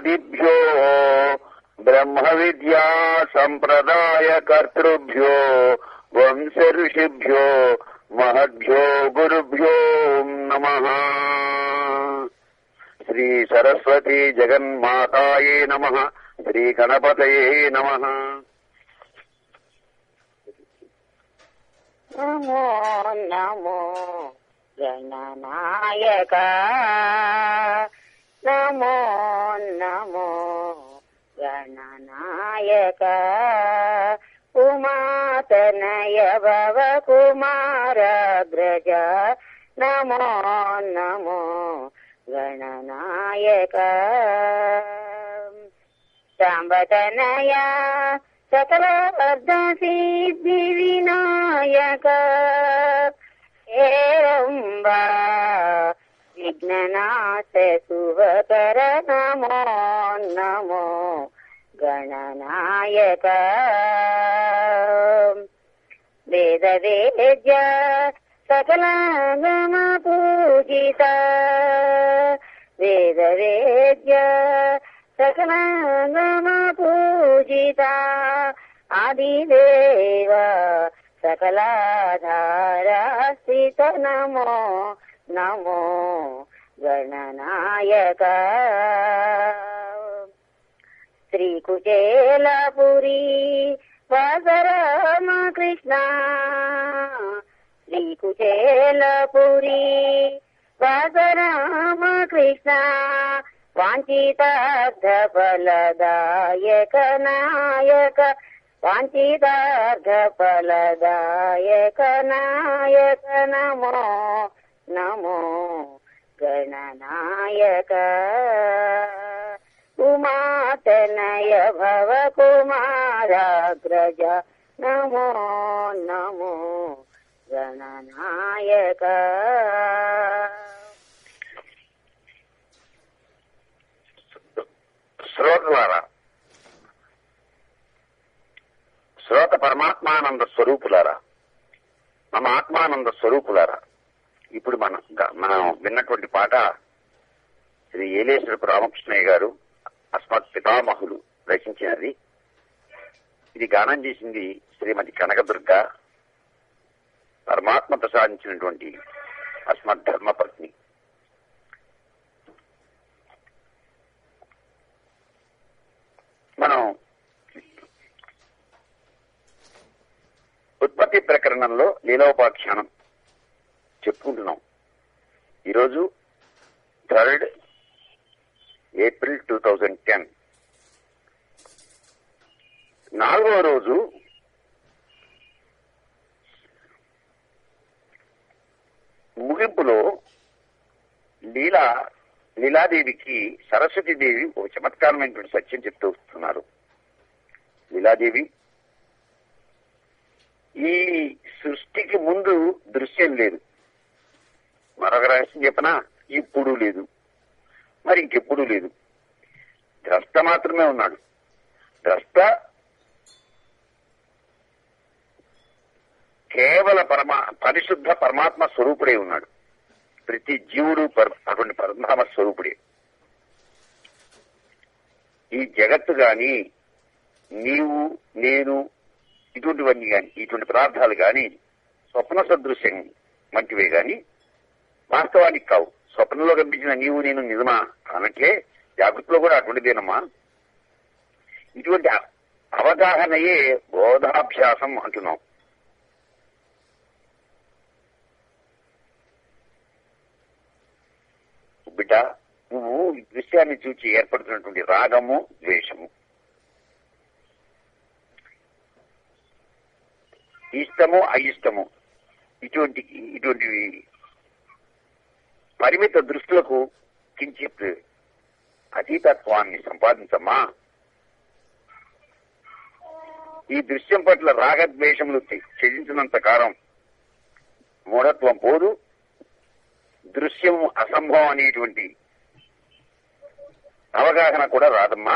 సరస్వతిభ్యో బ్రహ్మ విద్యా సంప్రదాయ కర్తృభ్యో వంశ ఋషిభ్యో మహద్భ్యో గురుభ్యో నమ శ్రీ సరస్వతి జగన్మాతాయే నమ శ్రీ గణపతయే నమ నమో నమో గణనాయక నమో నమో గణనాయక ఉమాతనయ భవ కుమారగ్రజ నమో నమో గణనాయక సాంబతనయ సకల అర్ధ సిద్ధి వినాయక ఏరంబా విఘ్ననాశ శుభకర నమో నమో గణనాయక వేద వేద్య సకల గమ పూజిత వేద వేద్య సకల గమ పూజిత ఆదిదేవ సకలాధారా స్థిత నమో నమో గణనాయక శ్రీకుచేలపురి వాసరామ కృష్ణ శ్రీకుచేలపురి వాసరామ కృష్ణ వాంఛితార్థ ఫలదాయక నాయక వాంఛితార్థ ఫలదాయక నాయక నమో నమో గణనాయక ఉమాతనయ భవ కుమారాగ్రజ నమో నమో గణనాయక శ్రోతలారా శ్రోత పరమాత్మానంద స్వరూపులారా మన ఆత్మానంద స్వరూపులారా ఇప్పుడు మనం మనం విన్నటువంటి పాట శ్రీ ఏలేశ్వరపు రామకృష్ణయ్య గారు అస్మత్ పితామహులు రచించినది ఇది గానం చేసింది శ్రీమతి కనకదుర్గ పరమాత్మ ప్రసాదించినటువంటి అస్మత్ ధర్మపత్ని మనం ఉత్పత్తి ప్రకరణంలో లీలోపాఖ్యానం చెప్పుకుంటున్నాం ఈరోజు third April two thousand ten నాలుగవ రోజు ముగింపులో లీలా లీలాదేవికి సరస్వతీదేవి ఒక చమత్కారమైనటువంటి సత్యం చెప్తూ వస్తున్నారు లీలాదేవి ఈ సృష్టికి ముందు దృశ్యం లేదు మరొక రహస్యం చెప్పనా ఇప్పుడు లేదు మరి ఇంకెప్పుడు లేదు ద్రష్ట మాత్రమే ఉన్నాడు ద్రష్ట కేవల పరమా పరిశుద్ధ పరమాత్మ స్వరూపుడే ఉన్నాడు ప్రతి జీవుడు పర- అటువంటి పరమాత్మ స్వరూపుడే ఈ జగత్తు గాని నీవు నేను ఇటువంటివన్నీ గాని ఇటువంటి పదార్థాలు గాని స్వప్న సదృశ్యం వంటివే గాని వాస్తవానికి కావు స్వప్నంలో కనిపించిన నీవు నేను నిజమా అన్నట్లే జాగ్రత్తలో కూడా అటువంటిదేనమ్మా ఇటువంటి అ- అవగాహనయే బోధాభ్యాసం అంటున్నాం బిడ్డ నువ్వు ఈ దృశ్యాన్ని చూచి ఏర్పడుతున్నటువంటి రాగము ద్వేషము ఇష్టము అయిష్టము ఇటువంటి ఇటువంటి పరిమిత దృష్టిలకు కించిత్ అతీతత్వాన్ని సంపాదించమ్మా ఈ దృశ్యం పట్ల రాగద్వేషములు చెల్లించినంత కాలం మూఢత్వం పోదు దృశ్యము అసంభవం అనేటువంటి అవగాహన కూడా రాదమ్మా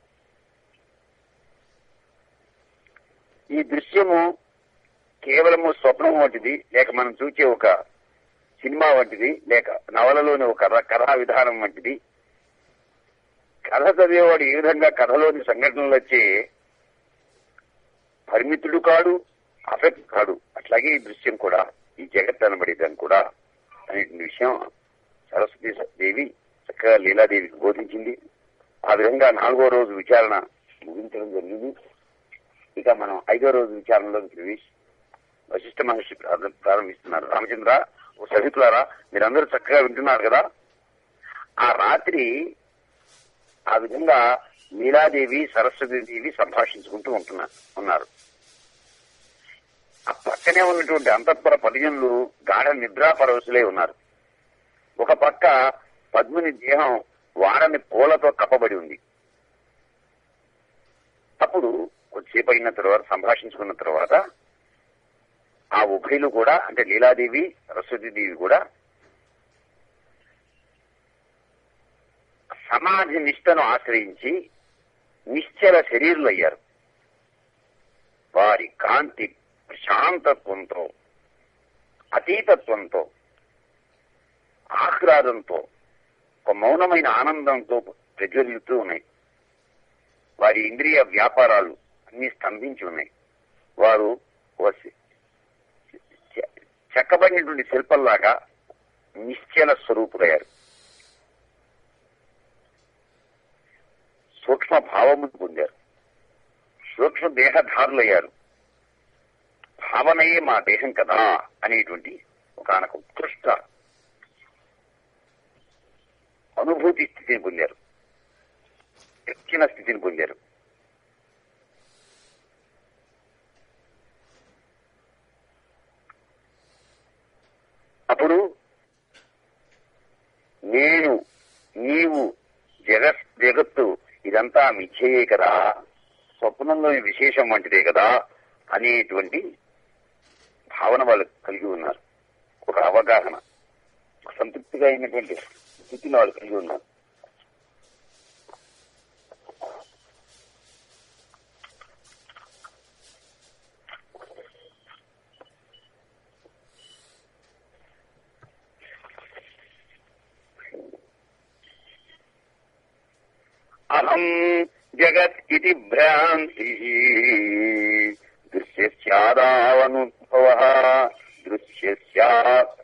ఈ దృశ్యము కేవలము స్వప్నం వంటిది లేక మనం చూసే ఒక సినిమా వంటిది లేక నవలలోని ఒక ర- కథా విధానం వంటిది కథ చదివేవాడు ఏ విధంగా కథలోని సంఘటనలు వచ్చే పరిమితుడు కాడు అఫెక్ట్ కాడు అట్లాగే ఈ దృశ్యం కూడా ఈ జగత్ అనబడేదాన్ని కూడా అనే విషయం సరస్వతి దేవి చక్కగా లీలాదేవికి బోధించింది ఆ విధంగా నాలుగో రోజు విచారణ ముగించడం జరిగింది ఇక మనం ఐదో రోజు విచారణలోకి ప్రవేశి వశిష్ఠ మహర్షి ప్రారం- ప్రారంభిస్తున్నారు రామచంద్ర ఓ సభికులారా మీరందరూ చక్కగా వింటున్నారు కదా ఆ రాత్రి ఆ విధంగా లీలాదేవి సరస్వతి దేవి సంభాషించుకుంటూ ఉంటున్నారు ఉన్నారు ఆ పక్కనే ఉన్నటువంటి అంతఃపుర పరిజనులు గాఢ నిద్రా పరవశులై ఉన్నారు ఒక పక్క పద్ముని దేహం వాడని పూలతో కప్పబడి ఉంది అప్పుడు కొద్దిసేపు అయిన తర్వాత సంభాషించుకున్న తర్వాత ఆ ఉభయులు కూడా అంటే లీలాదేవి సరస్వతీదేవి కూడా సమాధి నిష్టను ఆశ్రయించి నిశ్చల శరీరులు అయ్యారు వారి కాంతి ప్రశాంతత్వంతో అతీతత్వంతో ఆహ్లాదంతో ఒక మౌనమైన ఆనందంతో ప్రజ్వలిస్తూ ఉన్నాయి వారి ఇంద్రియ వ్యాపారాలు అన్ని స్తంభించి ఉన్నాయి వారు ఒక శ- చె- చెక్కబడినటువంటి శిల్పంలాగా నిశ్చల స్వరూపులయ్యారు సూక్ష్మ భావమును పొందారు సూక్ష్మ దేహధారులయ్యారు భావనయే మా దేహం కదా అనేటువంటి ఒక ఆయనకు ఉత్కృష్ట అనుభూతి స్థితిని పొందారు ఎక్కిన స్థితిని పొందారు అప్పుడు నేను నీవు జగత్ జగత్తు ఇదంతా మిథ్యయే కదా స్వప్నంలోని విశేషం వంటిదే కదా అనేటువంటి భావన వాళ్ళు కలిగి ఉన్నారు ఒక అవగాహన ఒక సంతృప్తిగా అయినటువంటి స్థితిని వాళ్ళు కలిగి ఉన్నారు అహం జగత్ ఇది భ్రాంతి దృశ్యస్యాదావనుద్భవ దృశ్యస్యాత్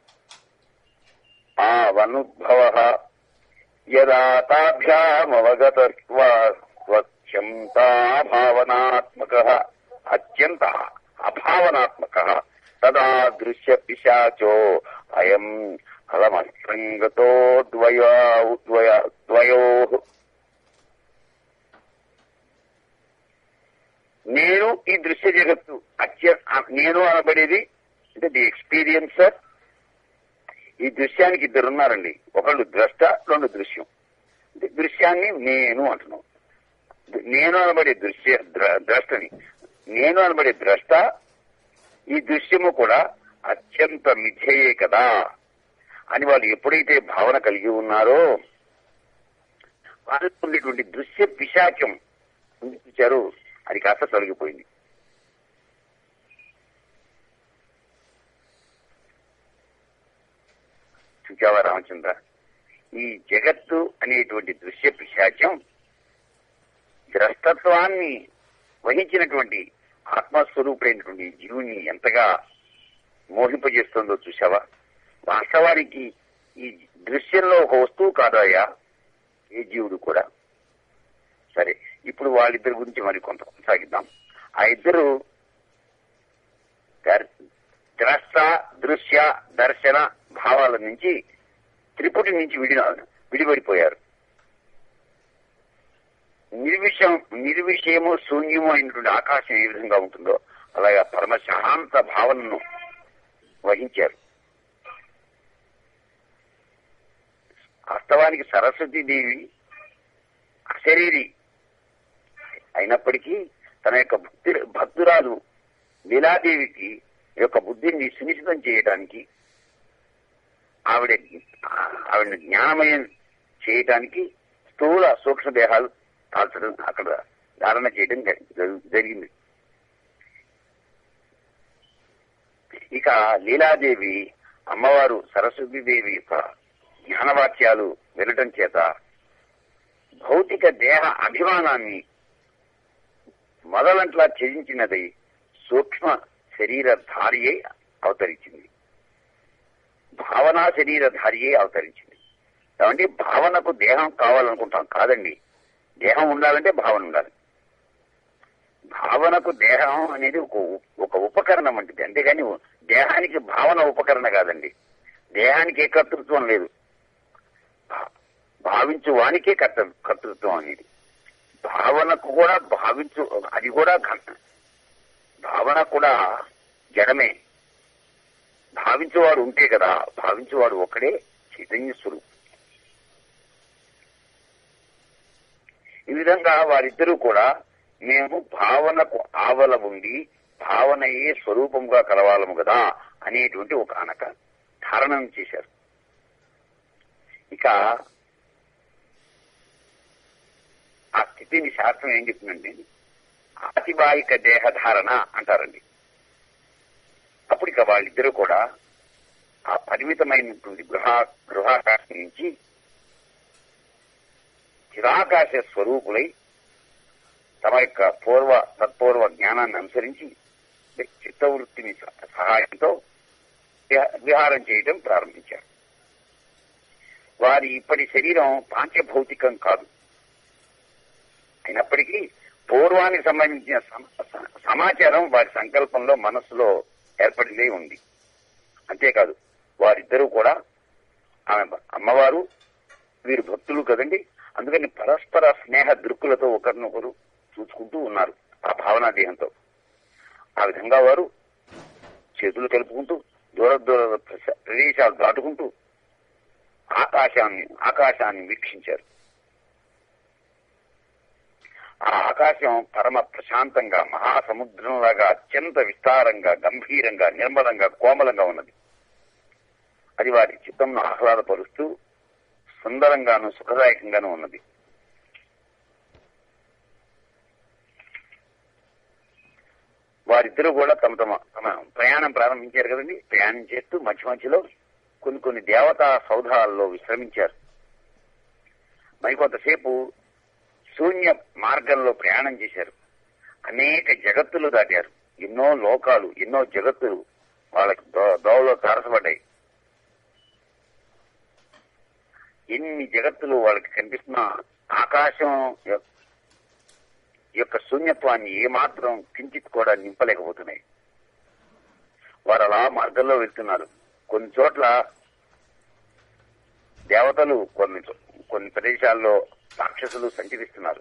ఆవనుద్భవ యదా తాభ్యామవగతత్వత్యంతా భావనాత్మక అత్యంత అభావనాత్మక తదా దృశ్య పిశాచో అయం అలమస్త్రంగతో ద్వయో ద్వయ ద్వయో నేను ఈ దృశ్య జగత్తు అత్య నేను అనబడేది అంటే ది ఎక్స్పీరియన్సర్ ఈ దృశ్యానికి ఇద్దరు ఉన్నారండి ఒకళ్ళు ద్రష్ట రెండు దృశ్యం అంటే దృశ్యాన్ని నేను అంటున్నాం నేను అనబడే దృశ్య ద్ర- ద్రష్టని నేను అనబడే ద్రష్ట ఈ దృశ్యము కూడా అత్యంత మిథ్యయే కదా అని వాళ్ళు ఎప్పుడైతే భావన కలిగి ఉన్నారో వాళ్ళకు ఉండేటువంటి దృశ్య పిశాచం ఉంది చూచారు అది కాస్త తొలగిపోయింది చూచావా రామచంద్ర ఈ జగత్తు అనేటువంటి దృశ్య పిశాచం ద్రష్టత్వాన్ని వహించినటువంటి ఆత్మస్వరూపుడైనటువంటి జీవుని ఎంతగా మోహింపజేస్తుందో చూసావా వాస్తవానికి ఈ దృశ్యంలో ఒక వస్తువు కాదయా ఏ జీవుడు కూడా సరే ఇప్పుడు వాళ్ళిద్దరి గురించి మరి కొంత కొనసాగిద్దాం ఆ ఇద్దరు దర్- ద్రష్ట దృశ్య దర్శన భావాల నుంచి త్రిపుటి నుంచి విడి విడిపడిపోయారు నిర్విషయం నిర్విషయము శూన్యము అయినటువంటి ఆకాశం ఏ విధంగా ఉంటుందో అలాగా పరమ శాంత భావనను వహించారు వాస్తవానికి సరస్వతీదేవి అశరీరి అయినప్పటికీ తన యొక్క భక్తి భక్తురాలు లీలాదేవికి ఈ యొక్క బుద్ధిని సునిశ్చితం చేయడానికి ఆవిడ ఆవిడ జ్ఞానమయం చేయటానికి స్థూల సూక్ష్మ దేహాలు కాల్చడం అక్కడ ధారణ చేయడం జరి- జరిగింది ఇక లీలాదేవి అమ్మవారు సరస్వతీదేవి యొక్క జ్ఞానవాక్యాలు వినటం చేత భౌతిక దేహ అభిమానాన్ని మొదలంట్లా త్యజించినది సూక్ష్మ శరీరధారియే అవతరించింది భావనా శరీరధారియే అవతరించింది ఏమంటే భావనకు దేహం కావాలనుకుంటాం కాదండి దేహం ఉండాలంటే భావన ఉండాలి భావనకు దేహం అనేది ఒక ఒక ఉపకరణం వంటిది అంతేగాని దేహానికి భావన ఉపకరణ కాదండి దేహానికి ఏ కర్తృత్వం లేదు భా- భావించు వానికే కర్త కర్తృత్వం అనేది భావనకు కూడా భావించు అది కూడా ఘన భావన కూడా జడమే భావించేవాడు ఉంటే కదా భావించేవాడు ఒక్కడే చైతన్య స్వరూపం ఈ విధంగా వారిద్దరూ కూడా మేము భావనకు ఆవల ఉండి భావనయే స్వరూపంగా కలవాలము కదా అనేటువంటి ఒక అనక ధారణం చేశారు ఇక ఆ స్థితిని శాస్త్రం ఏం చెప్తుందంటే ఆతివాహిక దేహధారణ అంటారండి అప్పుడు ఇక వాళ్ళిద్దరూ కూడా ఆ పరిమితమైనటువంటి గృహ గృహాకాశం నుంచి చిరాకాశ స్వరూపులై తమ యొక్క పూర్వ తత్పూర్వ జ్ఞానాన్ని అనుసరించి చిత్తవృత్తిని స- సహాయంతో విహ- విహారం చేయడం ప్రారంభించారు వారి ఇప్పటి శరీరం పాంచభౌతికం కాదు అయినప్పటికీ పూర్వానికి సంబంధించిన సమ- స- సమాచారం వారి సంకల్పంలో మనస్సులో ఏర్పడిందే ఉంది అంతేకాదు వారిద్దరూ కూడా ఆమె భ- అమ్మవారు వీరు భక్తులు కదండి అందుకని పరస్పర స్నేహ దృక్కులతో ఒకరినొకరు చూసుకుంటూ ఉన్నారు ఆ భావనా దేహంతో ఆ విధంగా వారు చేతులు కలుపుకుంటూ దూర దూర ప్రస- ప్రదేశాలు దాటుకుంటూ ఆకాశాన్ని ఆకాశాన్ని వీక్షించారు ఆ ఆకాశం పరమ ప్రశాంతంగా మహాసముద్రంలాగా అత్యంత విస్తారంగా గంభీరంగా నిర్మలంగా కోమలంగా ఉన్నది అది వారి చిత్తంను ఆహ్లాదపరుస్తూ సుందరంగాను సుఖదాయకంగాను ఉన్నది వారిద్దరూ కూడా తమ తమ తమ ప్రయాణం ప్రారంభించారు కదండి ప్రయాణం చేస్తూ మధ్య మధ్యలో కొన్ని కొన్ని దేవతా సౌధాల్లో విశ్రమించారు మరికొంతసేపు శూన్య మార్గంలో ప్రయాణం చేశారు అనేక జగత్తులు దాటారు ఎన్నో లోకాలు ఎన్నో జగత్తులు వాళ్ళకి దో- దోవలో తారసపడ్డాయి ఎన్ని జగత్తులు వాళ్ళకి కనిపిస్తున్నా ఆకాశం యొ- యొక్క శూన్యత్వాన్ని ఏమాత్రం కించిత్ కూడా నింపలేకపోతున్నాయి వారు అలా మార్గంలో వెళ్తున్నారు కొన్ని చోట్ల దేవతలు కొన్ని చో- కొన్ని ప్రదేశాల్లో రాక్షసులు సంచరిస్తున్నారు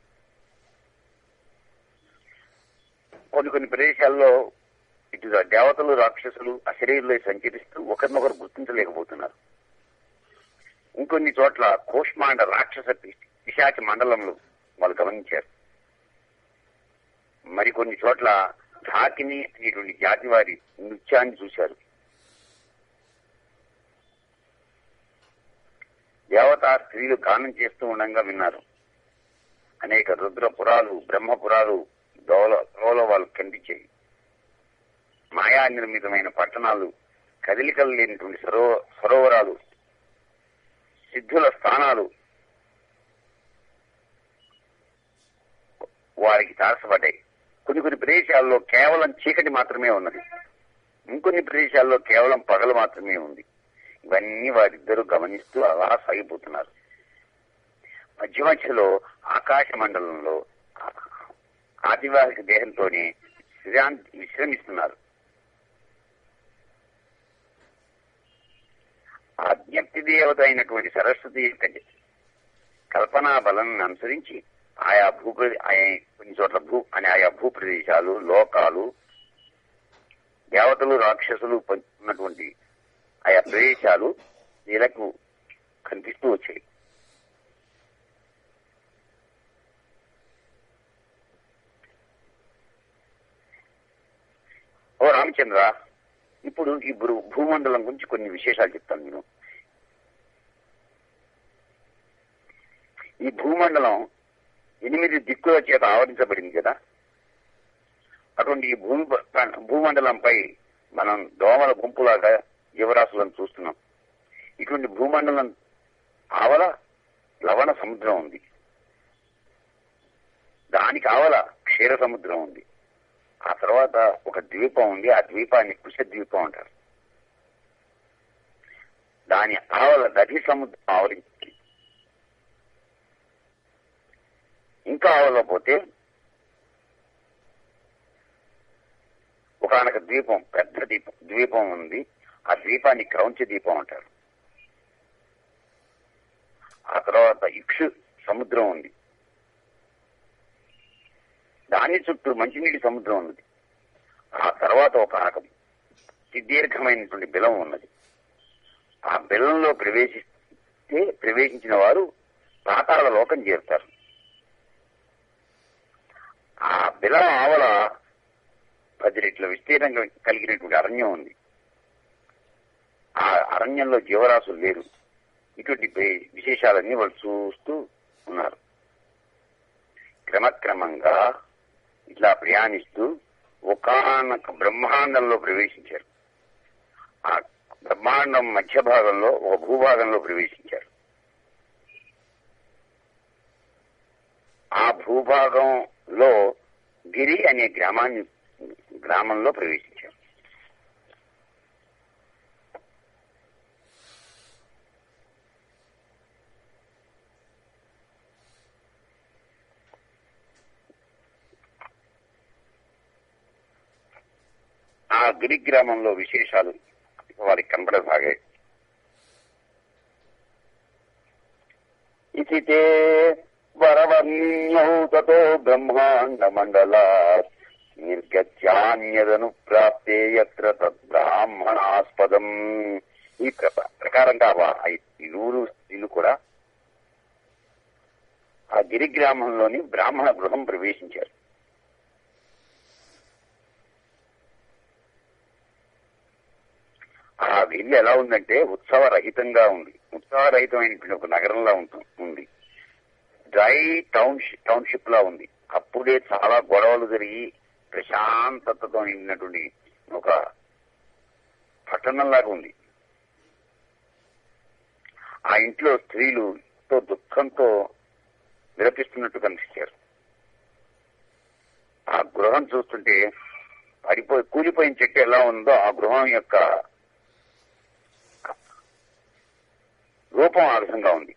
కొన్ని కొన్ని ప్రదేశాల్లో ఇటు దేవతలు రాక్షసులు అశరీరులై సంచరిస్తూ ఒకరినొకరు గుర్తించలేకపోతున్నారు ఇంకొన్ని చోట్ల కోష్మాండ రాక్షస పి- పిశాచ మండలంలో వాళ్ళు గమనించారు మరికొన్ని చోట్ల ఢాకిని అనేటువంటి జాతి వారి నృత్యాన్ని చూశారు దేవతా స్త్రీలు గానం చేస్తూ ఉండగా విన్నారు అనేక రుద్రపురాలు బ్రహ్మపురాలు దోల దోల వాళ్ళు కనిపించాయి మాయా నిర్మితమైన పట్టణాలు కదలికలు లేనటువంటి సరో సరోవరాలు సిద్ధుల స్థానాలు వారికి తారసపడ్డాయి కొన్ని కొన్ని ప్రదేశాల్లో కేవలం చీకటి మాత్రమే ఉన్నది ఇంకొన్ని ప్రదేశాల్లో కేవలం పగలు మాత్రమే ఉంది ఇవన్నీ వారిద్దరూ గమనిస్తూ అలా సాగిపోతున్నారు మధ్య మధ్యలో ఆకాశ మండలంలో ఆదివాసిక దేహంతోనే విశ్రాంతి విశ్రమిస్తున్నారు ఆజ్ఞప్తి దేవత అయినటువంటి సరస్వతి యొక్క కల్పనా బలాన్ని అనుసరించి ఆయా భూ ఆయా కొన్ని చోట్ల భూ అని ఆయా భూ ప్రదేశాలు లోకాలు దేవతలు రాక్షసులు పం- ఉన్నటువంటి ఆయా ప్రదేశాలు వీళ్ళకు కనిపిస్తూ వచ్చాయి ఓ రామచంద్ర ఇప్పుడు ఈ భూ- భూమండలం గురించి కొన్ని విశేషాలు చెప్తాను నేను ఈ భూమండలం ఎనిమిది దిక్కుల చేత ఆవరించబడింది కదా అటువంటి ఈ భూమి ప- భూమండలంపై మనం దోమల గుంపులాగా జీవరాశులను చూస్తున్నాం ఇటువంటి భూమండలం ఆవల లవణ సముద్రం ఉంది దానికి ఆవల క్షీర సముద్రం ఉంది ఆ తర్వాత ఒక ద్వీపం ఉంది ఆ ద్వీపాన్ని కుశ ద్వీపం అంటారు దాని ఆవల దధి సముద్రం ఆవరించింది ఇంకా ఆవల పోతే ఒకనొక ద్వీపం పెద్ద దీపం ద్వీపం ఉంది ఆ ద్వీపాన్ని క్రౌంచ దీపం అంటారు ఆ తర్వాత ఇక్షు సముద్రం ఉంది దాని చుట్టూ మంచినీటి సముద్రం ఉన్నది ఆ తర్వాత ఒక ఆనకం సుదీర్ఘమైనటువంటి బిలం ఉన్నది ఆ బిలంలో ప్రవేశిస్తే ప్రవేశించిన వారు పాతాళ లోకం చేరుతారు ఆ బిలం ఆవల పది రెట్ల విస్తీర్ణంగా కలిగినటువంటి అరణ్యం ఉంది ఆ అరణ్యంలో జీవరాశులు లేరు ఇటువంటి బే- విశేషాలన్నీ వాళ్ళు చూస్తూ ఉన్నారు క్రమక్రమంగా ఇట్లా ప్రయాణిస్తూ ఒకనొక బ్రహ్మాండంలో ప్రవేశించారు ఆ బ్రహ్మాండం మధ్య భాగంలో ఒక భూభాగంలో ప్రవేశించారు ఆ భూభాగంలో గిరి అనే గ్రామాన్ని గ్రామంలో ప్రవేశించారు ఆ గిరి గ్రామంలో విశేషాలు వారికి కనబడసాగాయి ఇది తే వరవర్ణ్యౌ తతో బ్రహ్మాండ మండలా నిర్గత్యాన్యదను ప్రాప్తే యత్ర తద్బ్రాహ్మణాస్పదం ఈ ప్ర- ప్రకారంగా వా- ఆ ఇరువురు స్త్రీలు కూడా ఆ గిరి గ్రామంలోని బ్రాహ్మణ గృహం ప్రవేశించారు ఆ ఇల్లు ఎలా ఉందంటే ఉత్సవరహితంగా ఉంది ఉత్సవరహితమైనటువంటి ఒక నగరంలా ఉంటుంది ఉంది డ్రై టౌన్షిప్ టౌన్షిప్ లా ఉంది అప్పుడే చాలా గొడవలు జరిగి ప్రశాంతతతో నిండినటువంటి ఒక పట్టణంలాగా ఉంది ఆ ఇంట్లో స్త్రీలు ఎంతో దుఃఖంతో విలపిస్తున్నట్టు కనిపించారు ఆ గృహం చూస్తుంటే పడిపోయి కూలిపోయిన చెట్టు ఎలా ఉందో ఆ గృహం యొక్క రూపం ఆ విధంగా ఉంది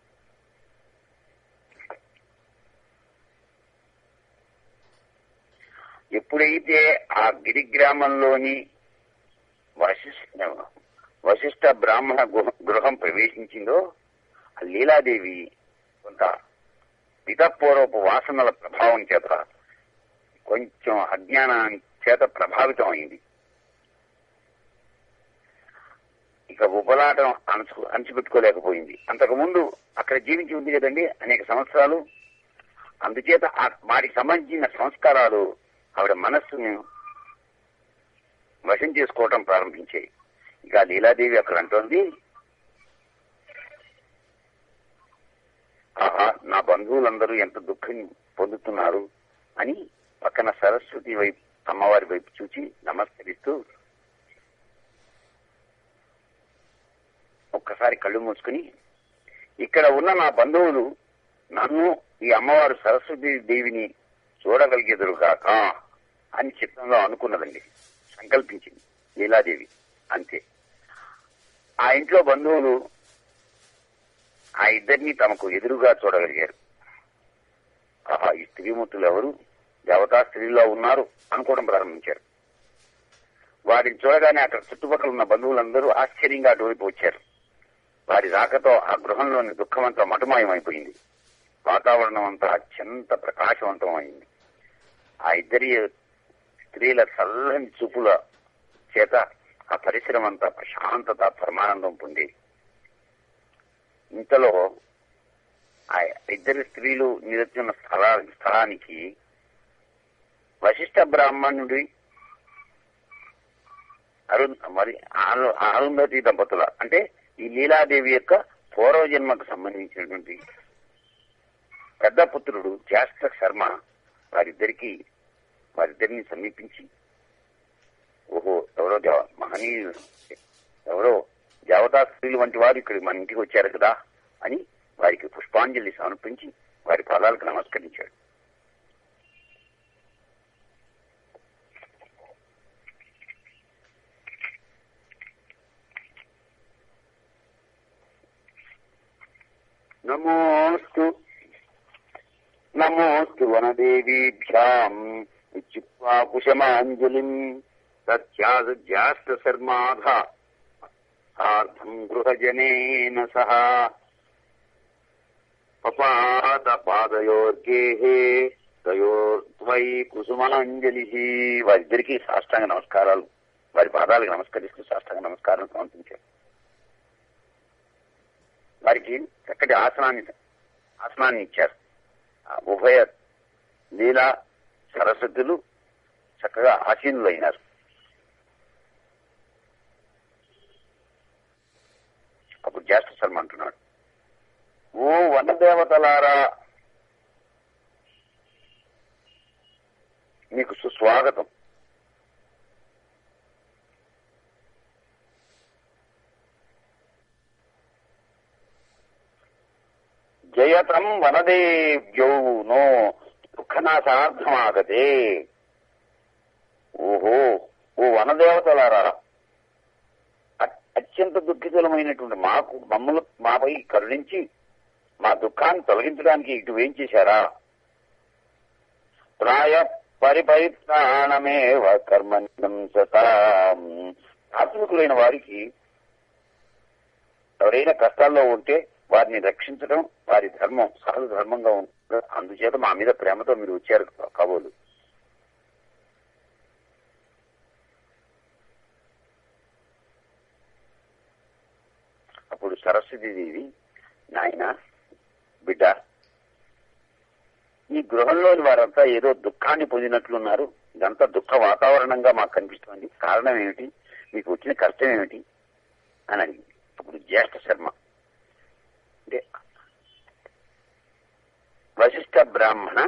ఎప్పుడైతే ఆ గిరి గ్రామంలోని వశిష్ఠ వశిష్ఠ బ్రాహ్మణ గృహ- గృహం ప్రవేశించిందో ఆ లీలాదేవి కొంత పితపూర్వపు వాసనల ప్రభావం చేత కొంచెం అజ్ఞానం చేత ప్రభావితం అయింది ఇక ఉపలాటం అణచు అణచిపెట్టుకోలేకపోయింది అంతకుముందు అక్కడ జీవించి ఉంది కదండి అనేక సంవత్సరాలు అందుచేత ఆ- వాటికి సంబంధించిన సంస్కారాలు ఆవిడ మనస్సును వశం చేసుకోవటం ప్రారంభించాయి ఇక ఆ లీలాదేవి అక్కడ అంటోంది ఆహా నా బంధువులందరూ ఎంత దుఃఖం పొందుతున్నారు అని పక్కన సరస్వతి వైపు అమ్మవారి వైపు చూచి నమస్కరిస్తూ ఒక్కసారి కళ్ళు మూసుకుని ఇక్కడ ఉన్న నా బంధువులు నన్ను ఈ అమ్మవారు సరస్వతి దేవిని చూడగలిగేదురుగాక అని చిత్తంలో అనుకున్నదండి సంకల్పించింది లీలాదేవి అంతే ఆ ఇంట్లో బంధువులు ఆ ఇద్దరిని తమకు ఎదురుగా చూడగలిగారు ఆహా ఈ స్త్రీమూర్తులు ఎవరు దేవతా స్త్రీలో ఉన్నారు అనుకోవడం ప్రారంభించారు వారిని చూడగానే అక్కడ చుట్టుపక్కల ఉన్న బంధువులందరూ ఆశ్చర్యంగా అటువైపు వచ్చారు వారి రాకతో ఆ గృహంలోని దుఃఖమంతా మటుమాయమైపోయింది వాతావరణం అంతా అత్యంత ప్రకాశవంతం అయింది ఆ ఇద్దరి స్త్రీల చల్లని చూపుల చేత ఆ పరిసరం అంతా ప్రశాంతత పరమానందం పొంది ఇంతలో ఆ ఇద్దరు స్త్రీలు నిలుచున్న స్థలా స్థలానికి వశిష్ఠ బ్రాహ్మణుడి అరుణ్ మరి ఆరు- అరుంధతి దంపతుల అంటే ఈ లీలాదేవి యొక్క పూర్వజన్మకు సంబంధించినటువంటి పెద్ద పుత్రుడు జ్యేష్ఠ శర్మ వారిద్దరికి వారిద్దరిని సమీపించి ఓహో ఎవరో దేవ మహనీయులు ఎవరో దేవతా స్త్రీలు వంటి వారు ఇక్కడ మన ఇంటికి వచ్చారు కదా అని వారికి పుష్పాంజలి సమర్పించి వారి పాదాలకు నమస్కరించాడు నమోస్తు నమోస్తు వనదేవీభ్యాం ఇత్యుక్త్వా కుశమాంజలిం తత్యాజ్యాస్త శర్మాధ సార్ధం గృహజనేన సహ పపాత పాదయోర్గేః తయోర్ద్వై కుసుమాంజలి వారిద్దరికీ సాష్టాంగ నమస్కారాలు వారి పాదాలకు నమస్కరిస్తూ సాష్టాంగ నమస్కారం సమర్పించారు వారికి చక్కటి ఆసనాన్ని ఆసనాన్ని ఇచ్చారు ఆ ఉభయ లీలా సరస్వతులు చక్కగా ఆసీనులు అయినారు అప్పుడు జ్యేష్ఠ శర్మ అంటున్నాడు ఓ వనదేవతలారా మీకు సుస్వాగతం జయతం వనదేవ్యౌ నో దుఃఖనాశార్థమాగతే ఓహో ఓ వనదేవతలారా అ- అత్యంత దుఃఖితులమైనటువంటి మాకు మమ్మల్ని మాపై కరుణించి మా దుఃఖాన్ని తొలగించడానికి ఇటు ఏం చేశారా ప్రాయ పరిపరిత్రాణమేవ కర్మణ్యం సతాం ఆత్మికులైన వారికి ఎవరైనా కష్టాల్లో ఉంటే వారిని రక్షించడం వారి ధర్మం సహజ ధర్మంగా ఉంటుంది అందుచేత మా మీద ప్రేమతో మీరు వచ్చారు కాబోలు అప్పుడు సరస్వతి దేవి నాయన బిడ్డ ఈ గృహంలోని వారంతా ఏదో దుఃఖాన్ని పొందినట్లున్నారు ఇదంతా దుఃఖ వాతావరణంగా మాకు కనిపిస్తోంది కారణం ఏమిటి మీకు వచ్చిన కష్టం ఏమిటి అని అడిగింది అప్పుడు జ్యేష్ఠ శర్మ అంటే వశిష్ఠ బ్రాహ్మణ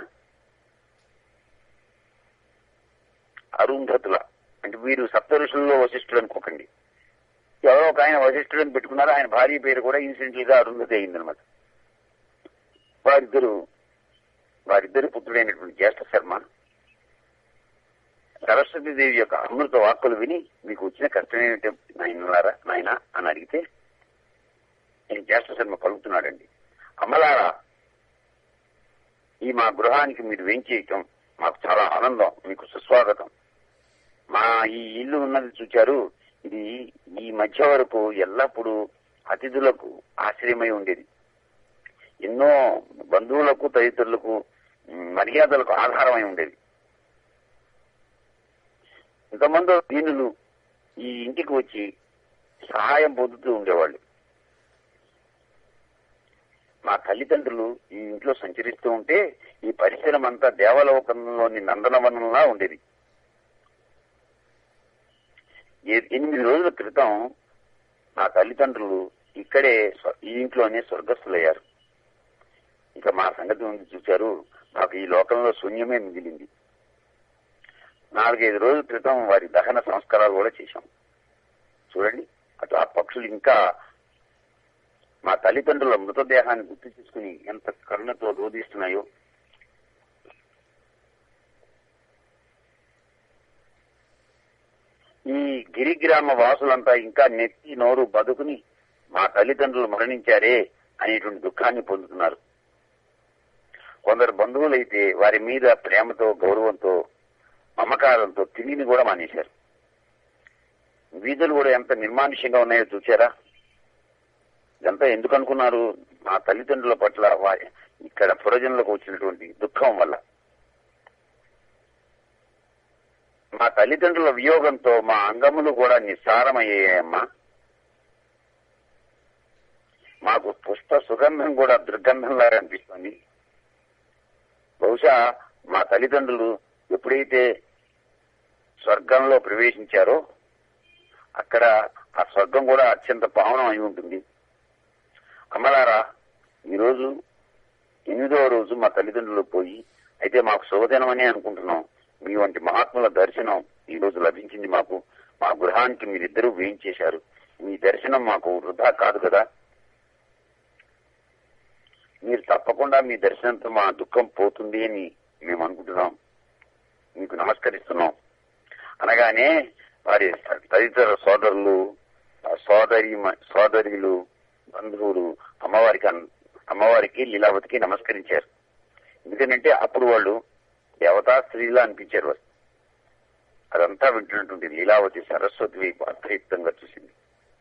అరుంధతుల అంటే వీరు సప్త ఋషుల్లో వశిష్ఠుడు అనుకోకండి ఎవరో ఒక ఆయన వశిష్ఠుడు అని పెట్టుకున్నారు ఆయన భార్య పేరు కూడా ఇన్సిడెంటల్ గా అరుంధతి అయిందనమాట వారిద్దరు వారిద్దరి పుత్రుడైనటువంటి జ్యేష్ఠ శర్మ సరస్వతి దేవి యొక్క అమృత వాక్కులు విని మీకు వచ్చిన కష్టం ఏమిటి నాయనలారా నాయన అని అడిగితే నేను జ్యేష్ఠ శర్మ పలుకుతున్నాడండి అమ్మలారా ఈ మా గృహానికి మీరు వేంచేయటం మాకు చాలా ఆనందం మీకు సుస్వాగతం మా ఈ ఇల్లు ఉన్నది చూచారు ఇది ఈ మధ్య వరకు ఎల్లప్పుడూ అతిథులకు ఆశ్రయమై ఉండేది ఎన్నో బంధువులకు తదితరులకు మ్, మర్యాదలకు ఆధారమై ఉండేది ఇంతమంది దీనులు ఈ ఇంటికి వచ్చి సహాయం పొందుతూ ఉండేవాళ్ళు మా తల్లిదండ్రులు ఈ ఇంట్లో సంచరిస్తూ ఉంటే ఈ పరిసరం అంతా దేవలోకంలోని నందనవనంలా ఉండేది ఏ- ఎనిమిది రోజుల క్రితం నా తల్లిదండ్రులు ఇక్కడే స్వ- ఈ ఇంట్లోనే స్వర్గస్థులయ్యారు ఇక మా సంగతి ఉంది చూశారు మాకు ఈ లోకంలో శూన్యమే మిగిలింది నాలుగైదు రోజుల క్రితం వారి దహన సంస్కారాలు కూడా చేశాం చూడండి అటు ఆ పక్షులు ఇంకా మా తల్లిదండ్రుల మృతదేహాన్ని గుర్తు చేసుకుని ఎంత కరుణతో రోధిస్తున్నాయో ఈ గిరిగ్రామ వాసులంతా ఇంకా నెత్తి నోరు బతుకుని మా తల్లిదండ్రులు మరణించారే అనేటువంటి దుఃఖాన్ని పొందుతున్నారు కొందరు బంధువులైతే వారి మీద ప్రేమతో గౌరవంతో మమకారంతో తిండిని కూడా మానేశారు వీధులు కూడా ఎంత నిర్మానుష్యంగా ఉన్నాయో చూసారా ఇదంతా ఎందుకు అనుకున్నారు మా తల్లిదండ్రుల పట్ల వా- ఇక్కడ పురజనులకు వచ్చినటువంటి దుఃఖం వల్ల మా తల్లిదండ్రుల వియోగంతో మా అంగములు కూడా నిస్సారమయ్యాయమ్మా మాకు పుష్ప సుగంధం కూడా దుర్గంధంలాగా అనిపిస్తుంది బహుశా మా తల్లిదండ్రులు ఎప్పుడైతే స్వర్గంలో ప్రవేశించారో అక్కడ ఆ స్వర్గం కూడా అత్యంత పావనం అయి ఉంటుంది అమ్మలారా ఈరోజు ఎనిమిదవ రోజు మా తల్లిదండ్రులు పోయి అయితే మాకు శుభదినమని అనుకుంటున్నాం మీ వంటి మహాత్ముల దర్శనం ఈ రోజు లభించింది మాకు మా గృహానికి మీరిద్దరూ వేయించేశారు మీ దర్శనం మాకు వృధా కాదు కదా మీరు తప్పకుండా మీ దర్శనంతో మా దుఃఖం పోతుంది అని మేము అనుకుంటున్నాం మీకు నమస్కరిస్తున్నాం అనగానే వారి తదితర సోదరులు ఆ సోదరి సోదరులు బంధువులు అమ్మవారికి అన్- అమ్మ అమ్మవారికి లీలావతికి నమస్కరించారు ఎందుకంటే అప్పుడు వాళ్ళు దేవతా స్త్రీలా అనిపించారు వాళ్ళు అదంతా వింటున్నటువంటి లీలావతి సరస్వతి వైపు అర్థయుక్తంగా చూసింది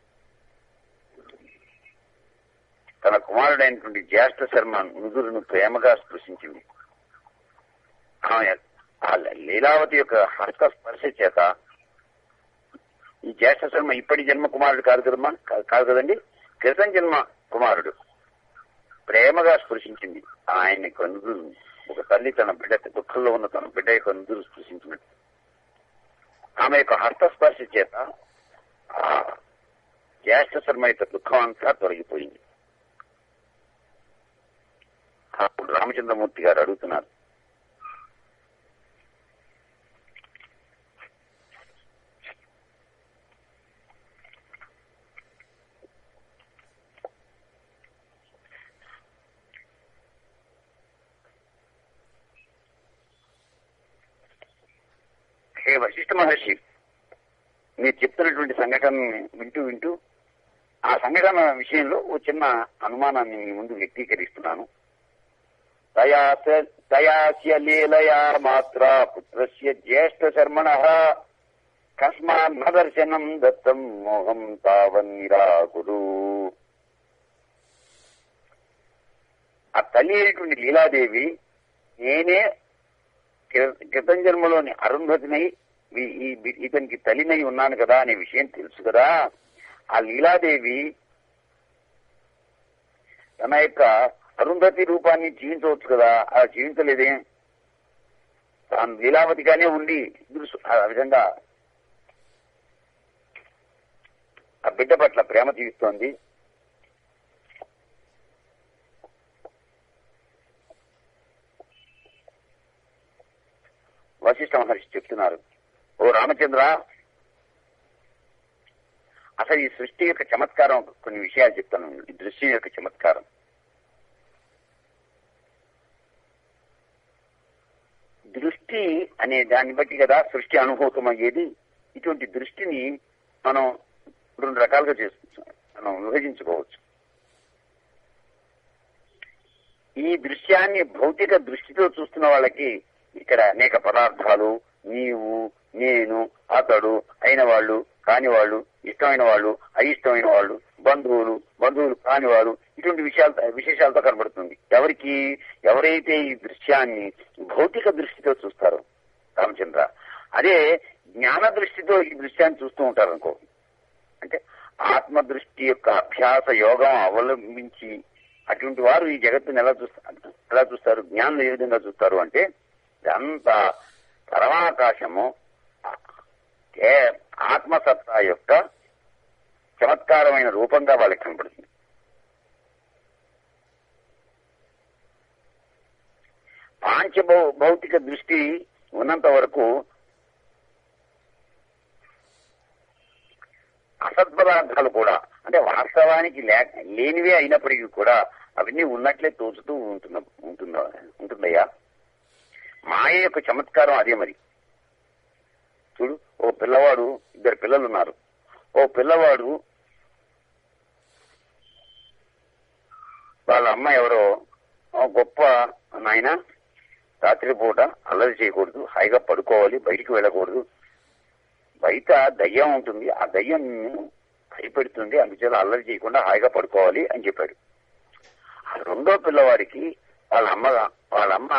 తన కుమారుడైనటువంటి జ్యేష్ఠ శర్మ నుదురును ప్రేమగా స్పృశించింది ఆమె ఆ లీలావతి యొక్క హస్త స్పర్శ చేత ఈ జ్యేష్ఠ శర్మ ఇప్పటి జన్మ కుమారుడు కాదు కదమ్మా కా- కాదు కదండి క్రితం జన్మ కుమారుడు ప్రేమగా స్పృశించింది ఆయన యొక్క నుదురు ఒక తల్లి తన బిడ్డ దుఃఖంలో ఉన్న తన బిడ్డ యొక్క నుదురు స్పృశించినట్టు ఆమె యొక్క హస్త స్పర్శ చేత ఆ జ్యేష్ఠ శర్మ యొక్క దుఃఖం అంతా తొలగిపోయింది అప్పుడు రామచంద్రమూర్తి గారు అడుగుతున్నారు హే వశిష్ఠ మహర్షి మీరు చెప్తున్నటువంటి సంఘటన వింటూ వింటూ ఆ సంఘటన విషయంలో ఓ చిన్న అనుమానాన్ని మీ ముందు వ్యక్తీకరిస్తున్నాను తయాస తయాస్య లీలయా మాత్ర పుత్రస్య జ్యేష్ఠ శర్మణ కస్మాన్ దర్శనం దత్తం మోహం తావన్ నిరాకుడు ఆ తల్లి అయినటువంటి లీలాదేవి నేనే క్రి- క్రితం జన్మలోని అరుంధతినై ఈ- ఈ బి- ఇతనికి తల్లినై ఉన్నాను కదా అనే విషయం తెలుసు కదా ఆ లీలాదేవి తన యొక్క అరుంధతి రూపాన్ని జీవించవచ్చు కదా అలా జీవించలేదే తాను లీలావతిగానే ఉండి దృశ- ఆ విధంగా ఆ బిడ్డ పట్ల ప్రేమ తీరుస్తోంది వశిష్ఠ మహర్షి చెప్తున్నారు ఓ రామచంద్ర అసలు ఈ సృష్టి యొక్క చమత్కారం కొన్ని విషయాలు చెప్తాను ఈ దృశ్యం యొక్క చమత్కారం దృష్టి అనే దాన్ని బట్టి కదా సృష్టి అనుభూతం అయ్యేది ఇటువంటి దృష్టిని మనం రెండు రకాలుగా చేసుకోవచ్చు మనం విభజించుకోవచ్చు ఈ దృశ్యాన్ని భౌతిక దృష్టితో చూస్తున్న వాళ్ళకి ఇక్కడ అనేక పదార్థాలు నీవు నేను అతడు అయిన వాళ్ళు కాని వాళ్ళు ఇష్టమైన వాళ్ళు అయిష్టమైన వాళ్ళు బంధువులు బంధువులు కాని వారు ఇటువంటి విషయాలతో విశేషాలతో కనబడుతుంది ఎవరికి ఎవరైతే ఈ దృశ్యాన్ని భౌతిక దృష్టితో చూస్తారో రామచంద్ర అదే జ్ఞాన దృష్టితో ఈ దృశ్యాన్ని చూస్తూ ఉంటారు అనుకో అంటే ఆత్మ దృష్టి యొక్క అభ్యాస యోగం అవలంబించి అటువంటి వారు ఈ జగత్తుని ఎలా చూస్తారు ఎలా చూస్తారు జ్ఞానం ఏ విధంగా చూస్తారు అంటే ఇదంతా పరమాకాశము ఏ ఆత్మసత్తా యొక్క చమత్కారమైన రూపంగా వాళ్ళకి కనపడుతుంది పాంచభౌ భౌతిక దృష్టి ఉన్నంత వరకు అసత్పదార్థాలు కూడా అంటే వాస్తవానికి లేక లేనివే అయినప్పటికీ కూడా అవన్నీ ఉన్నట్లే తోచుతూ ఉంటున్న ఉంటుందా ఉంటుందయ్యా మాయ యొక్క చమత్కారం అదే మరి చూడు ఓ పిల్లవాడు ఇద్దరు పిల్లలు ఉన్నారు ఓ పిల్లవాడు వాళ్ళ అమ్మ ఎవరో "ఓ గొప్ప నాయన రాత్రిపూట అల్లరి చేయకూడదు హాయిగా పడుకోవాలి బయటికి వెళ్ళకూడదు బయట దయ్యం ఉంటుంది ఆ దయ్యం నిన్ను భయపెడుతుంది అందుచేత అల్లరి చేయకుండా హాయిగా పడుకోవాలి అని చెప్పాడు ఆ రెండో పిల్లవాడికి వాళ్ళ అమ్మ వాళ్ళ అమ్మ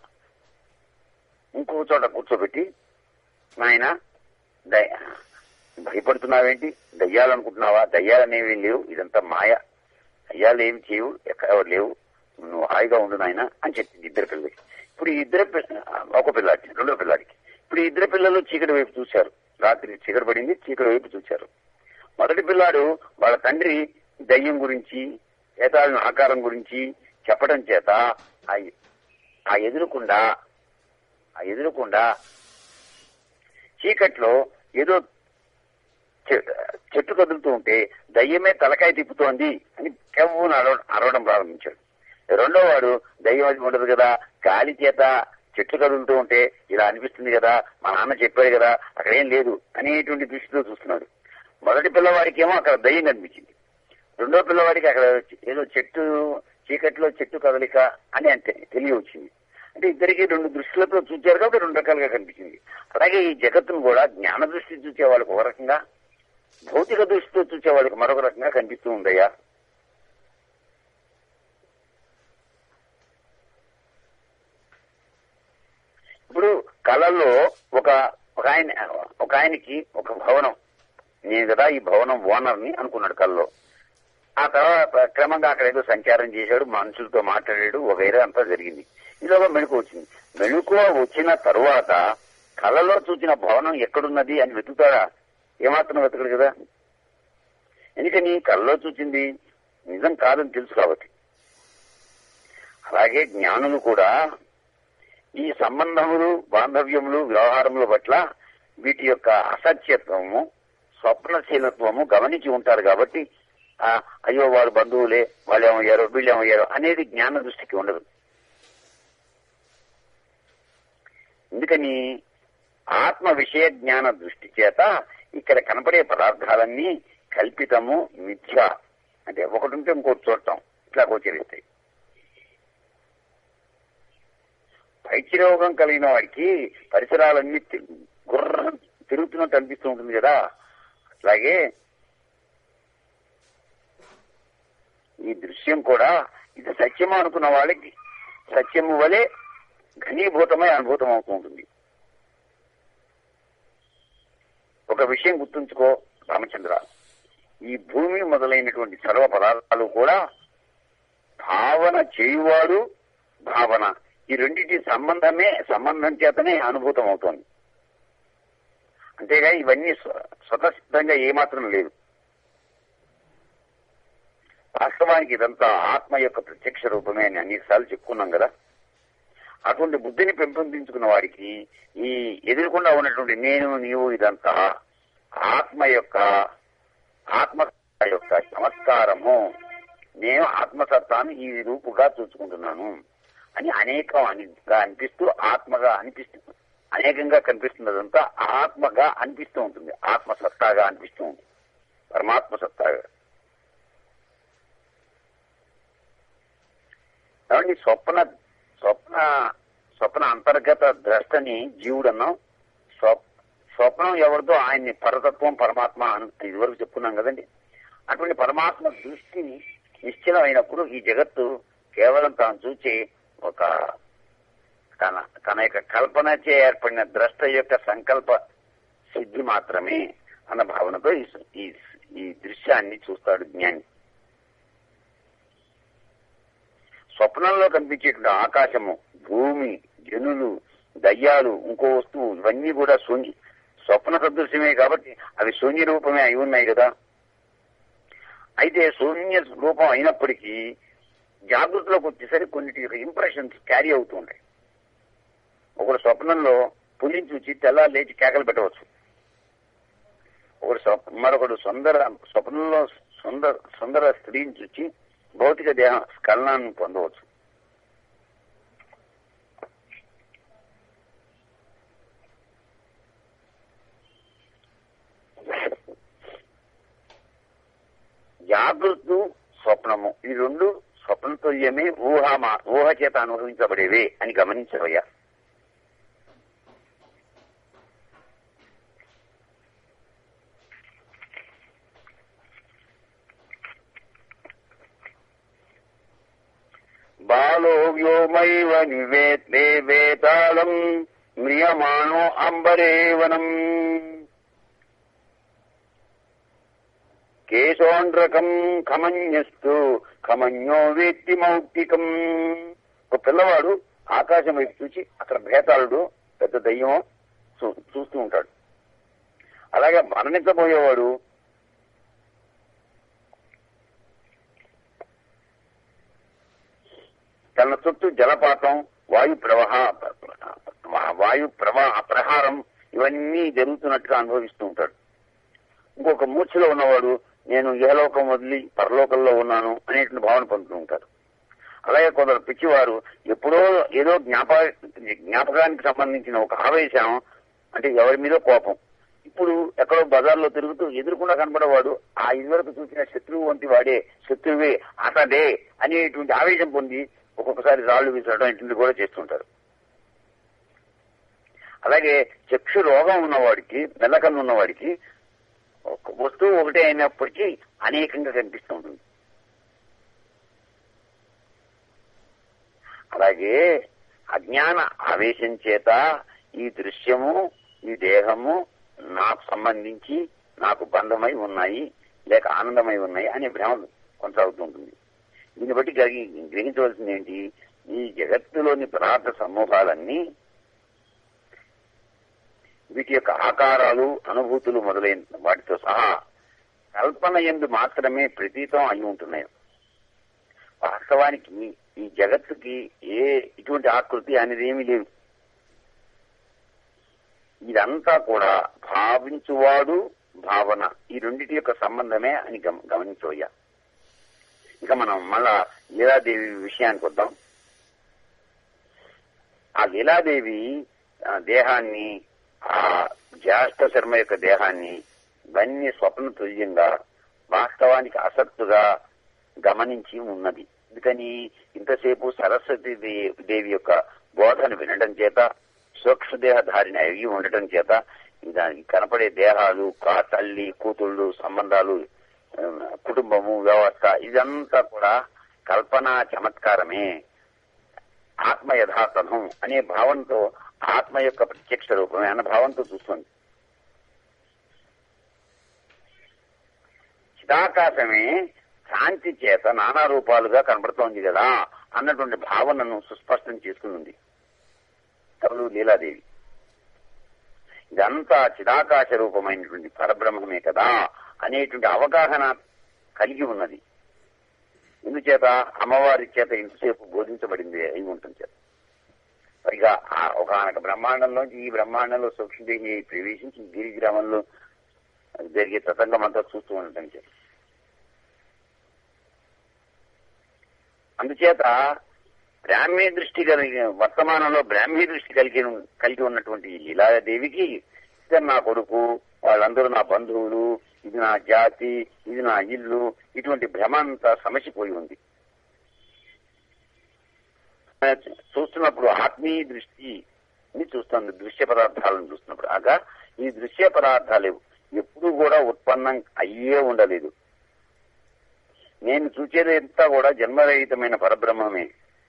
ఇంకో చోట కూర్చోబెట్టి నాయన దయ భయపడుతున్నావేంటి దయ్యాలనుకుంటున్నావా దయ్యాలనేవి లేవు ఇదంతా మాయ దయ్యాలు ఏమి చేయవు ఎక్కడ లేవు నువ్వు హాయిగా ఉండు నాయన అని చెప్పింది ఇద్దరు పిల్లలకి ఇప్పుడు ఈ ఇద్దరు పిల్ల- ఒక పిల్లాడికి రెండో పిల్లాడికి ఇప్పుడు ఈ ఇద్దరు పిల్లలు చీకటి వైపు చూశారు రాత్రి చీకటి పడింది చీకటి వైపు చూశారు మొదటి పిల్లాడు వాళ్ళ తండ్రి దయ్యం గురించి ఏతాళిన ఆకారం గురించి చెప్పడం చేత ఆ ఆ ఎదురుకుండా ఆ ఎదురుకుండా చీకట్లో ఏదో చె- చెట్టు కదులుతూ ఉంటే దయ్యమే తలకాయ తిప్పుతోంది అని కెవ్వున అరవ అరవడం ప్రారంభించాడు రెండో వాడు దయ్యం అది ఉండదు కదా గాలి చేత చెట్లు కదులుతూ ఉంటే ఇలా అనిపిస్తుంది కదా మా నాన్న చెప్పాడు కదా అక్కడ ఏం లేదు అనేటువంటి దృష్టితో చూస్తున్నాడు మొదటి పిల్లవాడికి ఏమో అక్కడ దయ్యం కనిపించింది రెండో పిల్లవాడికి అక్కడ ఏదో చెట్టు చీకట్లో చెట్టు కదలిక అని అంతే తెలియవచ్చింది అంటే ఇద్దరికి రెండు దృష్టిలతో చూచారు కాబట్టి రెండు రకాలుగా కనిపించింది అలాగే ఈ జగత్తును కూడా జ్ఞాన దృష్టి చూసే వాళ్ళకి ఒక రకంగా భౌతిక దృష్టితో చూసే వాళ్ళకి మరొక రకంగా కనిపిస్తూ ఉందయ్యా ఇప్పుడు కళల్లో ఒక ఒక ఆయన ఒక ఆయనకి ఒక భవనం నేను కదా ఈ భవనం ఓనర్ని అనుకున్నాడు కళ్ళలో ఆ తర్వాత క్రమంగా అక్కడ ఏదో సంచారం చేశాడు మనుషులతో మాట్లాడాడు వగైరా అంతా జరిగింది ఇలాగా మెళుకు వచ్చింది మెళుకు వచ్చిన తరువాత కళలో చూసిన భవనం ఎక్కడున్నది అని వెతుకుతాడా ఏమాత్రం వెతకడు కదా ఎందుకని కళ్ళలో చూసింది నిజం కాదని తెలుసు కాబట్టి అలాగే జ్ఞానులు కూడా ఈ సంబంధములు బాంధవ్యములు వ్యవహారముల పట్ల వీటి యొక్క అసత్యత్వము స్వప్నశీలత్వము గమనించి ఉంటారు కాబట్టి ఆ, అయ్యో వారు బంధువులే వాళ్ళు ఏమయ్యారో వీళ్ళు ఏమయ్యారో అనేది జ్ఞాన దృష్టికి ఉండదు ఎందుకని ఆత్మ విషయ జ్ఞాన దృష్టి చేత ఇక్కడ కనపడే పదార్థాలన్నీ కల్పితము మిథ్య అంటే ఒకటి ఉంటే ఇంకోటి చూడటం ఇట్లా గోచరిస్తాయి పైచిరోగం కలిగిన వాడికి పరిసరాలన్నీ తి- గుర్రం తిరుగుతున్నట్టు అనిపిస్తూ ఉంటుంది కదా అట్లాగే ఈ దృశ్యం కూడా ఇది సత్యము అనుకున్న వాళ్ళకి సత్యము వలె ఘనీభూతమై అనుభూతం అవుతూ ఉంటుంది ఒక విషయం గుర్తుంచుకో రామచంద్ర ఈ భూమి మొదలైనటువంటి సర్వ పదార్థాలు కూడా భావన చేయువాడు భావన ఈ రెండింటి సంబంధమే సంబంధం చేతనే అనుభూతం అవుతోంది అంతేగా ఇవన్నీ స్వ- స్వతసిద్ధంగా ఏమాత్రం లేదు వాస్తవానికి ఇదంతా ఆత్మ యొక్క ప్రత్యక్ష రూపమే అని అన్నిసార్లు చెప్పుకున్నాం కదా అటువంటి బుద్ధిని పెంపొందించుకున్న వాడికి ఈ ఎదురుకుండా ఉన్నటువంటి నేను నీవు ఇదంతా ఆత్మ యొక్క ఆత్మ యొక్క చమత్కారము నేను ఆత్మసత్తాను ఈ రూపుగా చూసుకుంటున్నాను అని అనేకం అనిగా అనిపిస్తూ ఆత్మగా అనిపిస్తూ అనేకంగా కనిపిస్తున్నదంతా ఆత్మగా అనిపిస్తూ ఉంటుంది ఆత్మసత్తాగా అనిపిస్తూ ఉంటుంది పరమాత్మ సత్తాగా కాబట్టి స్వప్న స్వప్న స్వప్న అంతర్గత ద్రష్టని జీవుడన్నాం స్వప్ స్వప్నం ఎవరిదో ఆయన్ని పరతత్వం పరమాత్మ అని ఇదివరకు చెప్పుకున్నాం కదండి అటువంటి పరమాత్మ దృష్టి నిశ్చలమైనప్పుడు ఈ జగత్తు కేవలం తాను చూచే ఒక తన తన యొక్క కల్పనచే ఏర్పడిన ద్రష్ట యొక్క సంకల్ప సిద్ధి మాత్రమే అన్న భావనతో ఈ ఈ ఈ దృశ్యాన్ని చూస్తాడు జ్ఞాని స్వప్నంలో కనిపించేటువంటి ఆకాశము భూమి జనులు దయ్యాలు ఇంకో వస్తువు ఇవన్నీ కూడా శూన్య స్వప్న సదృశ్యమే కాబట్టి అవి శూన్య రూపమే అయి ఉన్నాయి కదా అయితే శూన్య రూపం అయినప్పటికీ జాగృతిలోకి వచ్చేసరికి కొన్నిటి యొక్క ఇంప్రెషన్స్ క్యారీ అవుతూ ఉంటాయి ఒకడు స్వప్నంలో పులిని చూచి తెల్లారి లేచి కేకలు పెట్టవచ్చు ఒకడు స్వప్- మరొకడు సుందర స్వప్నంలో సుందర సుందర స్త్రీని చూచి భౌతిక దేహ స్ఖలనాన్ని పొందవచ్చు జాగృతు స్వప్నము ఈ రెండు స్వప్నతుల్యమే ఊహ మా- ఊహ చేత అనుభవించబడేవే అని గమనించవయ్యా బాలో వ్యోమైవ నివేత్తే వేతాళం మ్రియమాణో అంబరేవనం కేశోండ్రకం ఖమన్యస్తు ఖమన్యో వేత్తి మౌక్తికం ఒక పిల్లవాడు ఆకాశం వైపు చూసి అక్కడ భేతాళుడు పెద్ద దయ్యం చూ- చూస్తూ ఉంటాడు అలాగే మరణించబోయేవాడు తన చుట్టూ జలపాతం వాయు ప్రవాహ వాయు ప్రవాహ ప్రహారం ఇవన్నీ జరుగుతున్నట్టుగా అనుభవిస్తూ ఉంటాడు ఇంకొక మూర్ఛలో ఉన్నవాడు నేను ఇహలోకం వదిలి పరలోకంలో ఉన్నాను అనేటువంటి భావన పొందుతూ ఉంటారు అలాగే కొందరు పిచ్చివారు ఎప్పుడో ఏదో జ్ఞాప జ్ఞాపకానికి సంబంధించిన ఒక ఆవేశం అంటే ఎవరి మీద కోపం ఇప్పుడు ఎక్కడో బజార్లో తిరుగుతూ ఎదురుకుండా కనబడేవాడు ఆ ఇదివరకు చూసిన శత్రువు వంటి వాడే శత్రువే అతడే అనేటువంటి ఆవేశం పొంది ఒక్కొక్కసారి రాళ్లు విసరడం ఇటువంటి కూడా చేస్తుంటారు అలాగే చక్షు రోగం ఉన్నవాడికి మెల్లకన్ను ఉన్నవాడికి ఒక వస్తువు ఒకటే అయినప్పటికీ అనేకంగా కనిపిస్తూ ఉంటుంది అలాగే అజ్ఞాన ఆవేశం చేత ఈ దృశ్యము ఈ దేహము నాకు సంబంధించి నాకు బంధమై ఉన్నాయి లేక ఆనందమై ఉన్నాయి అనే భ్రమ కొనసాగుతుంటుంది దీన్ని బట్టి గ్రహి- గ్రహించవలసింది ఏంటి ఈ జగత్తులోని పదార్థ సమూహాలన్నీ వీటి యొక్క ఆకారాలు అనుభూతులు మొదలైన వాటితో సహా కల్పన ఎందు మాత్రమే ప్రతీతం అయి ఉంటున్నాయి వాస్తవానికి ఈ జగత్తుకి ఏ ఇటువంటి ఆకృతి అనేది ఏమీ లేదు ఇదంతా కూడా భావించువాడు భావన ఈ రెండిటి యొక్క సంబంధమే అని గమ- గమనించవయ్యా ఇక మనం మళ్ళా లీలాదేవి విషయానికి వద్దాం ఆ లీలాదేవి ఆ, దేహాన్ని ఆ జ్యేష్ఠ శర్మ యొక్క దేహాన్ని ఇవన్నీ స్వప్న తుల్యంగా వాస్తవానికి అసత్తుగా గమనించి ఉన్నది అందుకని ఇంతసేపు సరస్వతి దే- దేవి యొక్క బోధను వినడం చేత సూక్ష్మదేహధారిని అయి ఉండటం చేత దానికి కనపడే దేహాలు కా తల్లి కూతుళ్ళు సంబంధాలు ఆ, కుటుంబము వ్యవస్థ ఇదంతా కూడా కల్పన చమత్కారమే ఆత్మ యథాతథం అనే భావంతో ఆత్మ యొక్క ప్రత్యక్ష రూపమే అన్న భావంతో చూస్తుంది చిదాకాశమే శాంతి చేత నానా రూపాలుగా కనబడుతోంది కదా అన్నటువంటి భావనను సుస్పష్టం చేసుకుని ఎవరు లీలాదేవి ఇదంతా చిదాకాశ రూపమైనటువంటి పరబ్రహ్మమే కదా అనేటువంటి అవగాహన కలిగి ఉన్నది ఇందుచేత అమ్మవారి చేత ఇంతసేపు బోధించబడింది అయి ఉంటుంది చేత పైగా ఆ ఒకనొక బ్రహ్మాండంలోంచి ఈ బ్రహ్మాండంలో సూక్ష్మదేవి ప్రవేశించి గిరి గ్రామంలో జరిగే తతంగం అంతా చూస్తూ ఉండటం చేత అందుచేత బ్రాహ్మీ దృష్టి కలిగి వర్తమానంలో బ్రాహ్మీ దృష్టి కలిగి కలిగి ఉన్నటువంటి ఈ లీలాదేవికి ఇతను నా కొడుకు వాళ్ళందరూ నా బంధువులు ఇది నా జాతి ఇది నా ఇల్లు ఇటువంటి భ్రమ అంతా సమసిపోయి ఉంది చూస్తున్నప్పుడు ఆత్మీయ దృష్టిని చూస్తుంది దృశ్య పదార్థాలను చూస్తున్నప్పుడు ఆగా ఈ దృశ్య పదార్థాలు ఎప్పుడూ కూడా ఉత్పన్నం అయ్యే ఉండలేదు నేను చూచేదంతా కూడా జన్మరహితమైన పరబ్రహ్మమే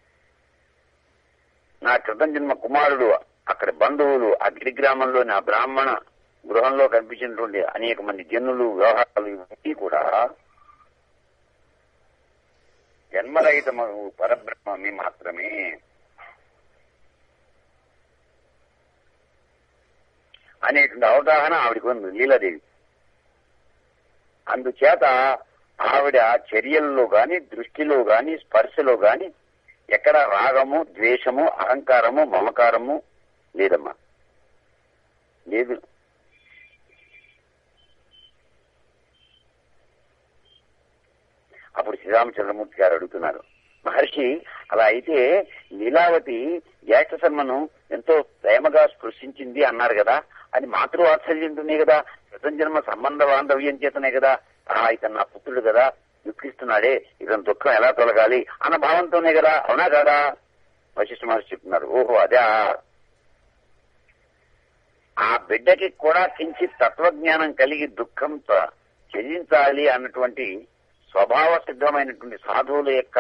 నా క్రితం జన్మ కుమారుడు అక్కడ బంధువులు ఆ గిరిగ్రామంలోని ఆ బ్రాహ్మణ గృహంలో కనిపించినటువంటి అనేక మంది జనులు వ్యవహారాలు ఇవన్నీ కూడా జన్మరహితము పరబ్రహ్మమే మాత్రమే అనేటువంటి అవగాహన ఆవిడకు ఉంది లీలాదేవి అందుచేత ఆవిడ చర్యల్లో గాని దృష్టిలో గాని స్పర్శలో గాని ఎక్కడ రాగము ద్వేషము అహంకారము మమకారము లేదమ్మా లేదు అప్పుడు శ్రీరామచంద్రమూర్తి గారు అడుగుతున్నారు మహర్షి అలా అయితే లీలావతి జ్యేష్ఠ శర్మను ఎంతో ప్రేమగా స్పృశించింది అన్నారు కదా అది మాతృవాత్సల్యంతోనే కదా క్రితం జన్మ సంబంధ బాంధవ్యం చేతనే కదా ఆ ఇతను నా పుత్రుడు కదా దుఃఖిస్తున్నాడే ఇతని దుఃఖం ఎలా తొలగాలి అన్న భావంతోనే కదా అవునా కాదా వశిష్ఠ మహర్షి చెప్తున్నారు ఓహో అదే ఆ బిడ్డకి కూడా కించిత్ తత్వజ్ఞానం కలిగి దుఃఖంతో చెల్లించాలి అన్నటువంటి స్వభావ సిద్ధమైనటువంటి సాధువుల యొక్క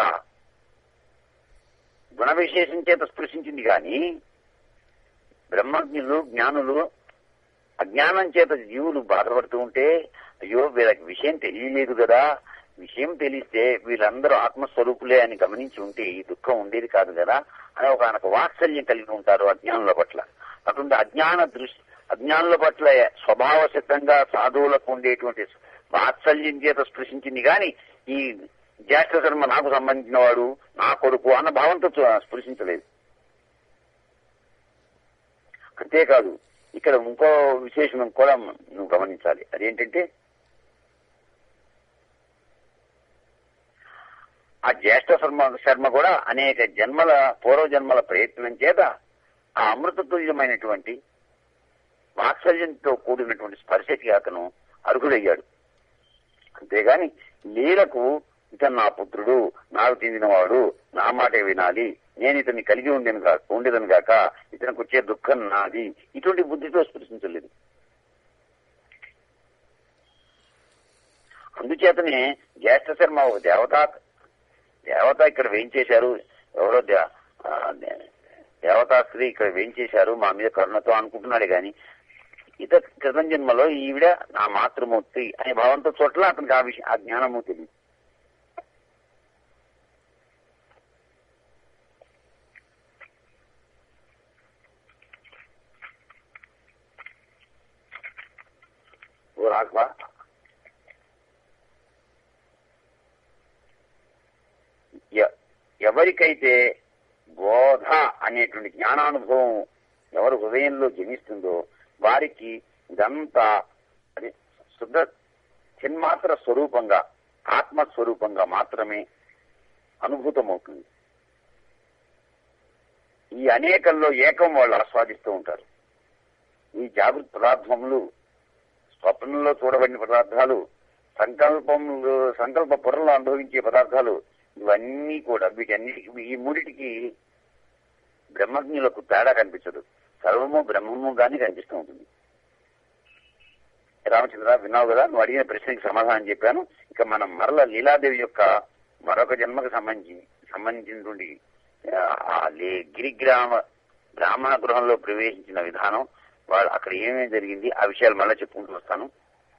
గుణ విశేషం చేత స్పృశించింది కానీ బ్రహ్మజ్ఞులు జ్ఞానులు అజ్ఞానం చేత జీవులు బాధపడుతూ ఉంటే అయ్యో వీళ్ళకి విషయం తెలియలేదు కదా విషయం తెలిస్తే వీళ్ళందరూ ఆత్మస్వరూపులే అని గమనించి ఉంటే ఈ దుఃఖం ఉండేది కాదు కదా అని ఒక ఆయనకు వాత్సల్యం కలిగి ఉంటారు అజ్ఞానుల పట్ల అటువంటి అజ్ఞాన దృష్టి అజ్ఞానుల పట్ల స్వభావ సిద్ధంగా సాధువులకు ఉండేటువంటి వాత్సల్యం చేత స్పృశించింది కానీ ఈ జ్యేష్ఠ శర్మ నాకు సంబంధించిన వాడు నా కొడుకు అన్న భావంతో చూ- స్పృశించలేదు అంతేకాదు ఇక్కడ ఇంకో విశేషం కూడా నువ్వు గమనించాలి అదేంటంటే ఆ జ్యేష్ఠ శర్మ శర్మ కూడా అనేక జన్మల పూర్వ జన్మల ప్రయత్నం చేత ఆ అమృత తుల్యమైనటువంటి వాత్సల్యంతో కూడినటువంటి స్పర్శకి అతను అర్హుడయ్యాడు అంతేగాని లీలకు ఇతను నా పుత్రుడు నాకు చెందినవాడు నా మాటే వినాలి నేను ఇతన్ని కలిగి ఉండేను కా ఉండేదని కాక ఇతనికి వచ్చే దుఃఖం నాది ఇటువంటి బుద్ధితో స్పృశించలేదు అందుచేతనే జ్యేష్ఠ శర్మ ఒక దేవత దేవత ఇక్కడ వేయించేశారు ఎవరో దే- ఆ, దే- దేవతా స్త్రీ ఇక్కడ వేయించేశారు మా మీద కరుణతో అనుకుంటున్నాడే గాని ఇత క్రితం జన్మలో ఈవిడ నా మాతృమూర్తి అనే భావంతో చోట్ల అతనికి ఆ విషయం ఆ జ్ఞానము తెలియదు ఓ రాఘవ ఎ- ఎవరికైతే బోధ అనేటువంటి జ్ఞానానుభవం ఎవరు హృదయంలో జనిస్తుందో వారికి ఇదంతా అది శుద్ధ చిన్మాత్ర స్వరూపంగా ఆత్మస్వరూపంగా మాత్రమే అనుభూతమవుతుంది ఈ అనేకంలో ఏకం వాళ్ళు ఆస్వాదిస్తూ ఉంటారు ఈ జాగృత పదార్థములు స్వప్నంలో చూడబడిన పదార్థాలు సంకల్పములు సంకల్ప పొరలో అనుభవించే పదార్థాలు ఇవన్నీ కూడా వీటన్ని ఈ మూడిటికి బ్రహ్మజ్ఞులకు తేడా కనిపించదు సర్వము బ్రహ్మము గాని కనిపిస్తూ ఉంటుంది రామచంద్ర విన్నావు కదా నువ్వు అడిగిన ప్రశ్నకి సమాధానం చెప్పాను ఇక మనం మరల లీలాదేవి యొక్క మరొక జన్మకు సంబంధించి సంబంధించినటువంటి ఆ, ఆ లే- గిరిగ్రామ బ్రాహ్మణ గృహంలో ప్రవేశించిన విధానం వాళ్ళు అక్కడ ఏమేమి జరిగింది ఆ విషయాలు మళ్ళీ చెప్పుకుంటూ వస్తాను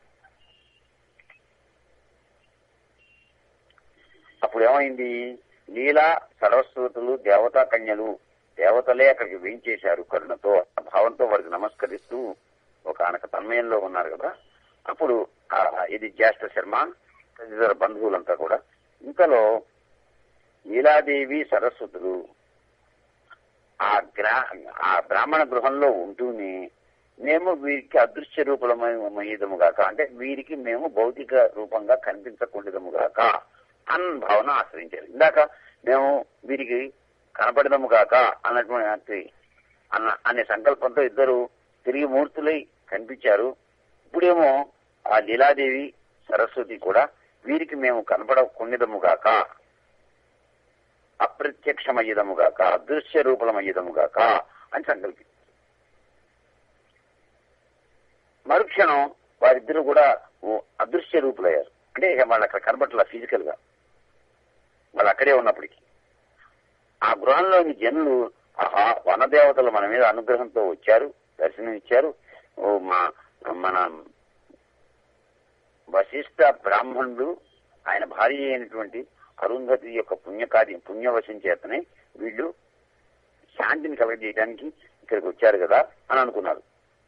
అప్పుడు ఏమైంది లీలా సరస్వతులు దేవతా కన్యలు దేవతలే అక్కడికి వేయించేశారు కరుణతో ఆ భావంతో వారికి నమస్కరిస్తూ ఒక ఆనక తన్మయంలో ఉన్నారు కదా అప్పుడు ఆ ఇది జ్యేష్ఠ శర్మ తదితర బంధువులంతా కూడా ఇంతలో లీలాదేవి సరస్వతులు ఆ గ్రా ఆ బ్రాహ్మణ గృహంలో ఉంటూనే మేము వీరికి అదృశ్య రూపమయ్యదము గాక అంటే వీరికి మేము భౌతిక రూపంగా కనిపించకుండదము గాక అన్న భావన ఆశ్రయించారు ఇందాక మేము వీరికి కనపడదము గాక అన్నటువంటి అన్న అనే సంకల్పంతో ఇద్దరు తిరిగి మూర్తులై కనిపించారు ఇప్పుడేమో ఆ లీలాదేవి సరస్వతి కూడా వీరికి మేము కనపడకుండదము గాక అప్రత్యక్షమయ్యదము గాక అదృశ్య రూపమయ్యదము గాక అని సంకల్పి మరుక్షణం వారిద్దరూ కూడా ఓ అదృశ్య రూపులయ్యారు అంటే ఇక వాళ్ళు అక్కడ కనబట్ల ఫిజికల్ గా వాళ్ళు అక్కడే ఉన్నప్పటికీ ఆ గృహంలోని జనులు ఆహా వనదేవతలు మన మీద అనుగ్రహంతో వచ్చారు దర్శనం ఇచ్చారు ఓ మా మన వశిష్ఠ బ్రాహ్మణుడు ఆయన భార్య అయినటువంటి అరుంధతి యొక్క పుణ్యకార్యం పుణ్యవశం చేతనే వీళ్ళు శాంతిని కలగజేయడానికి ఇక్కడికి వచ్చారు కదా అని అనుకున్నారు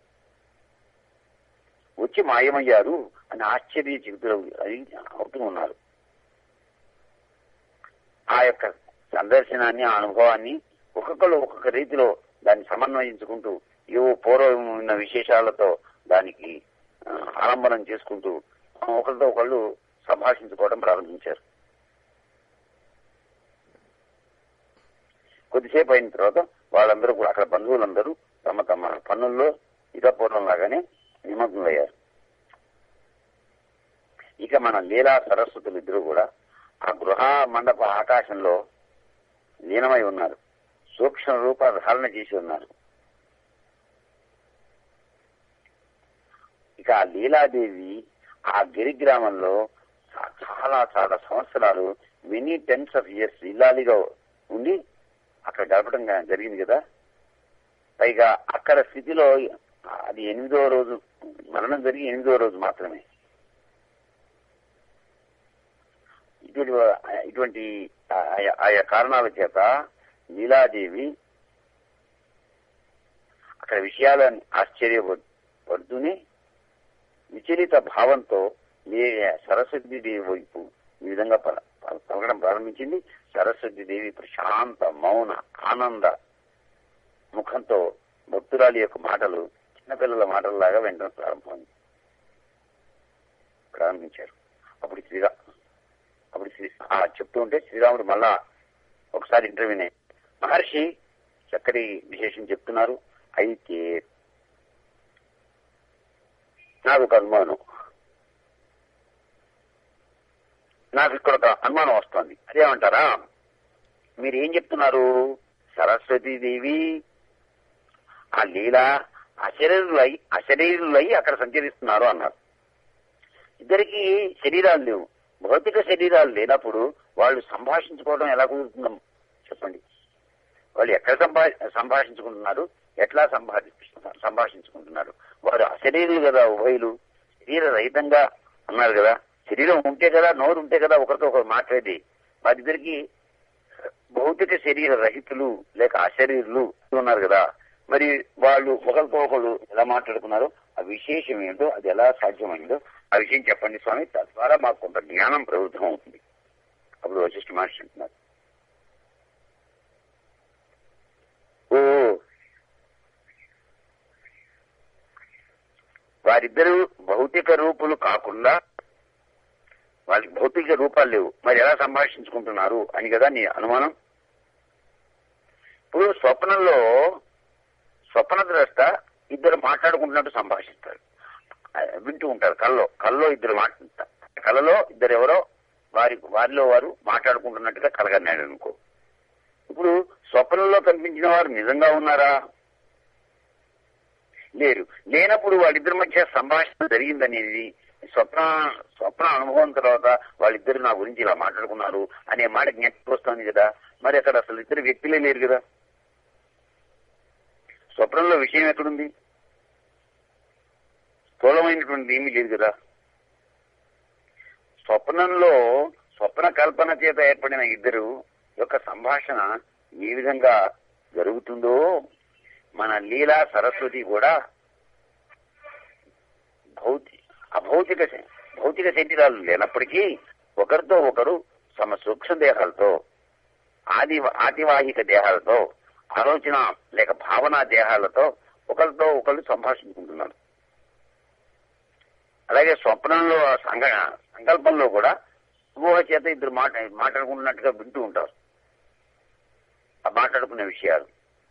వచ్చి మాయమయ్యారు అని ఆశ్చర్య చిరుతులు అవుతూ ఉన్నారు ఆ యొక్క సందర్శనాన్ని ఆ అనుభవాన్ని ఒక్కొక్కరు ఒక్కొక్క రీతిలో దాన్ని సమన్వయించుకుంటూ ఏవో పూర్వం ఉన్న విశేషాలతో దానికి ఆ, ఆలంబనం చేసుకుంటూ ఒకరితో ఒకళ్ళు సంభాషించుకోవడం ప్రారంభించారు కొద్దిసేపు అయిన తర్వాత వాళ్ళందరూ కూడా అక్కడ బంధువులందరూ తమ తమ పనుల్లో ఇతపూర్వం లాగానే నిమగ్నులయ్యారు ఇక మన లీలా సరస్వతులు ఇద్దరు కూడా ఆ గృహ మండప ఆకాశంలో లీనమై ఉన్నారు సూక్ష్మ రూప ధారణ చేసి ఉన్నారు ఇక ఆ లీలాదేవి ఆ గిరి గ్రామంలో చా- చాలా చాలా సంవత్సరాలు మెనీ టెన్స్ ఆఫ్ ఇయర్స్ ఇల్లాలిగా ఉండి అక్కడ గడపడం గా- జరిగింది కదా పైగా అక్కడ స్థితిలో అది ఎనిమిదో రోజు మరణం జరిగి ఎనిమిదో రోజు మాత్రమే ఇటువంటి ఇటువంటి ఆయా- ఆయా కారణాల చేత లీలాదేవి అక్కడ విషయాలను ఆశ్చర్యపడుతూనే విచలిత భావంతో ఏ సరస్వతి దేవి వైపు ఈ విధంగా పల- పల- పలకడం ప్రారంభించింది సరస్వతి దేవి ప్రశాంత మౌన ఆనంద ముఖంతో భక్తురాలి యొక్క మాటలు చిన్నపిల్లల మాటలలాగా వినడం ప్రారంభమైంది ప్రారంభించారు అప్పుడు శ్రీరా అప్పుడు శ్రీ ఆ చెప్తూ ఉంటే శ్రీరాముడు మళ్ళా ఒకసారి ఇంటర్వ్యూనే మహర్షి చక్కటి విశేషం చెప్తున్నారు అయితే నాకు ఒక అనుమానం నాకు ఇక్కడ ఒక అనుమానం వస్తుంది అదేమంటారా మీరు ఏం చెప్తున్నారు సరస్వతీదేవి ఆ లీల అశరీరులై అశరీరులై అక్కడ సంచరిస్తున్నారు అన్నారు ఇద్దరికి శరీరాలు లేవు భౌతిక శరీరాలు లేనప్పుడు వాళ్ళు సంభాషించుకోవడం ఎలా కుదురుతుందో చెప్పండి వాళ్ళు ఎక్కడ సంభా సంభాషించుకుంటున్నారు ఎట్లా సంభాషి సంభాషించుకుంటున్నారు వారు అశరీరులు కదా ఉభయులు శరీర రహితంగా అన్నారు కదా శరీరం ఉంటే కదా నోరు ఉంటే కదా ఒకరితో ఒకరు మాట్లాడి వారిద్దరికి భౌతిక శరీర రహితులు లేక అశరీరులు ఉన్నారు కదా మరి వాళ్ళు ఒకరితో ఒకరు ఎలా మాట్లాడుకున్నారో ఆ విశేషం ఏంటో అది ఎలా సాధ్యమైందో ఆ విషయం చెప్పండి స్వామి తద్వారా మాకు కొంత జ్ఞానం ప్రవృద్ధం అవుతుంది అప్పుడు వశిష్ఠ మహర్షి అంటున్నారు ఓ వారిద్దరూ భౌతిక రూపులు కాకుండా వాళ్ళకి భౌతిక రూపాలు లేవు మరి ఎలా సంభాషించుకుంటున్నారు అని కదా నీ అనుమానం ఇప్పుడు స్వప్నంలో స్వప్న ద్రష్ట ఇద్దరు మాట్లాడుకుంటున్నట్టు సంభాషిస్తారు ఆ, వింటూ ఉంటారు కల్లో కల్లో ఇద్దరు మాట్లాడుతారు కలలో ఇద్దరు ఎవరో వారి వారిలో వారు మాట్లాడుకుంటున్నట్టుగా కలగన్నాడు అనుకో ఇప్పుడు స్వప్నంలో కనిపించిన వారు నిజంగా ఉన్నారా లేరు లేనప్పుడు వాళ్ళిద్దరి మధ్య సంభాషణ జరిగిందనేది స్వప్న స్వప్న అనుభవం తర్వాత వాళ్ళిద్దరు నా గురించి ఇలా మాట్లాడుకున్నారు అనే మాట జ్ఞప్తికి వస్తుంది కదా మరి అక్కడ అసలు ఇద్దరు వ్యక్తులే లేరు కదా స్వప్నంలో విషయం ఎక్కడుంది స్థూలమైనటువంటి ఏమీ లేదు కదా స్వప్నంలో స్వప్న కల్పన చేత ఏర్పడిన ఇద్దరు యొక్క సంభాషణ ఏ విధంగా జరుగుతుందో మన లీలా సరస్వతి కూడా భౌతి అభౌతిక శ- భౌతిక శరీరాలు లేనప్పటికీ ఒకరితో ఒకరు తమ సూక్ష్మ దేహాలతో ఆది ఆతివాహిక దేహాలతో ఆలోచన లేక భావన దేహాలతో ఒకరితో ఒకరు సంభాషించుకుంటున్నారు అలాగే స్వప్నంలో ఆ సంగ సంకల్పంలో కూడా ఊహ చేత ఇద్దరు మాట మాట్లాడుకుంటున్నట్టుగా వింటూ ఉంటారు ఆ మాట్లాడుకునే విషయాలు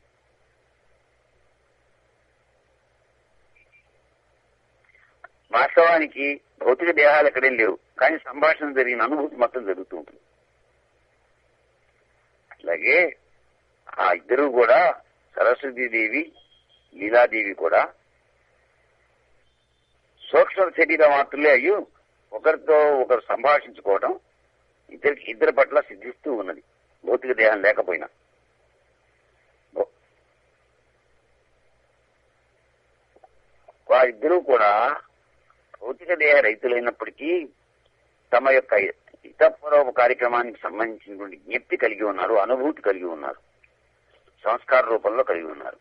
వాస్తవానికి భౌతిక దేహాలు ఎక్కడేం లేవు కానీ సంభాషణ జరిగిన అనుభూతి మొత్తం జరుగుతూ ఉంటుంది అలాగే ఆ ఇద్దరు కూడా సరస్వతీదేవి లీలాదేవి కూడా సూక్ష్మ శరీర మాత్రలే అయ్యి ఒకరితో ఒకరు సంభాషించుకోవడం ఇద్దరికి ఇద్దరి పట్ల సిద్ధిస్తూ ఉన్నది భౌతిక దేహం లేకపోయినా భౌ- వారిద్దరూ కూడా భౌతిక దేహ రైతులైనప్పటికీ తమ యొక్క హితపూర్వక కార్యక్రమానికి సంబంధించినటువంటి జ్ఞప్తి కలిగి ఉన్నారు అనుభూతి కలిగి ఉన్నారు సంస్కార రూపంలో కలిగి ఉన్నారు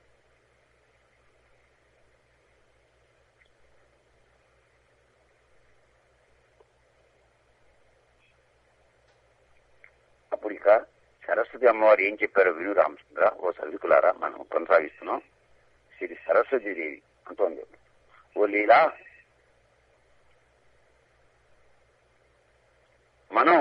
అప్పుడు ఇక సరస్వతి అమ్మవారు ఏం చెప్పారో విను రామచంద్ర ఓ సవికులారా మనం కొనసాగిస్తున్నాం శ్రీ సరస్వతి దేవి అంటోంది ఓ లీలా మనం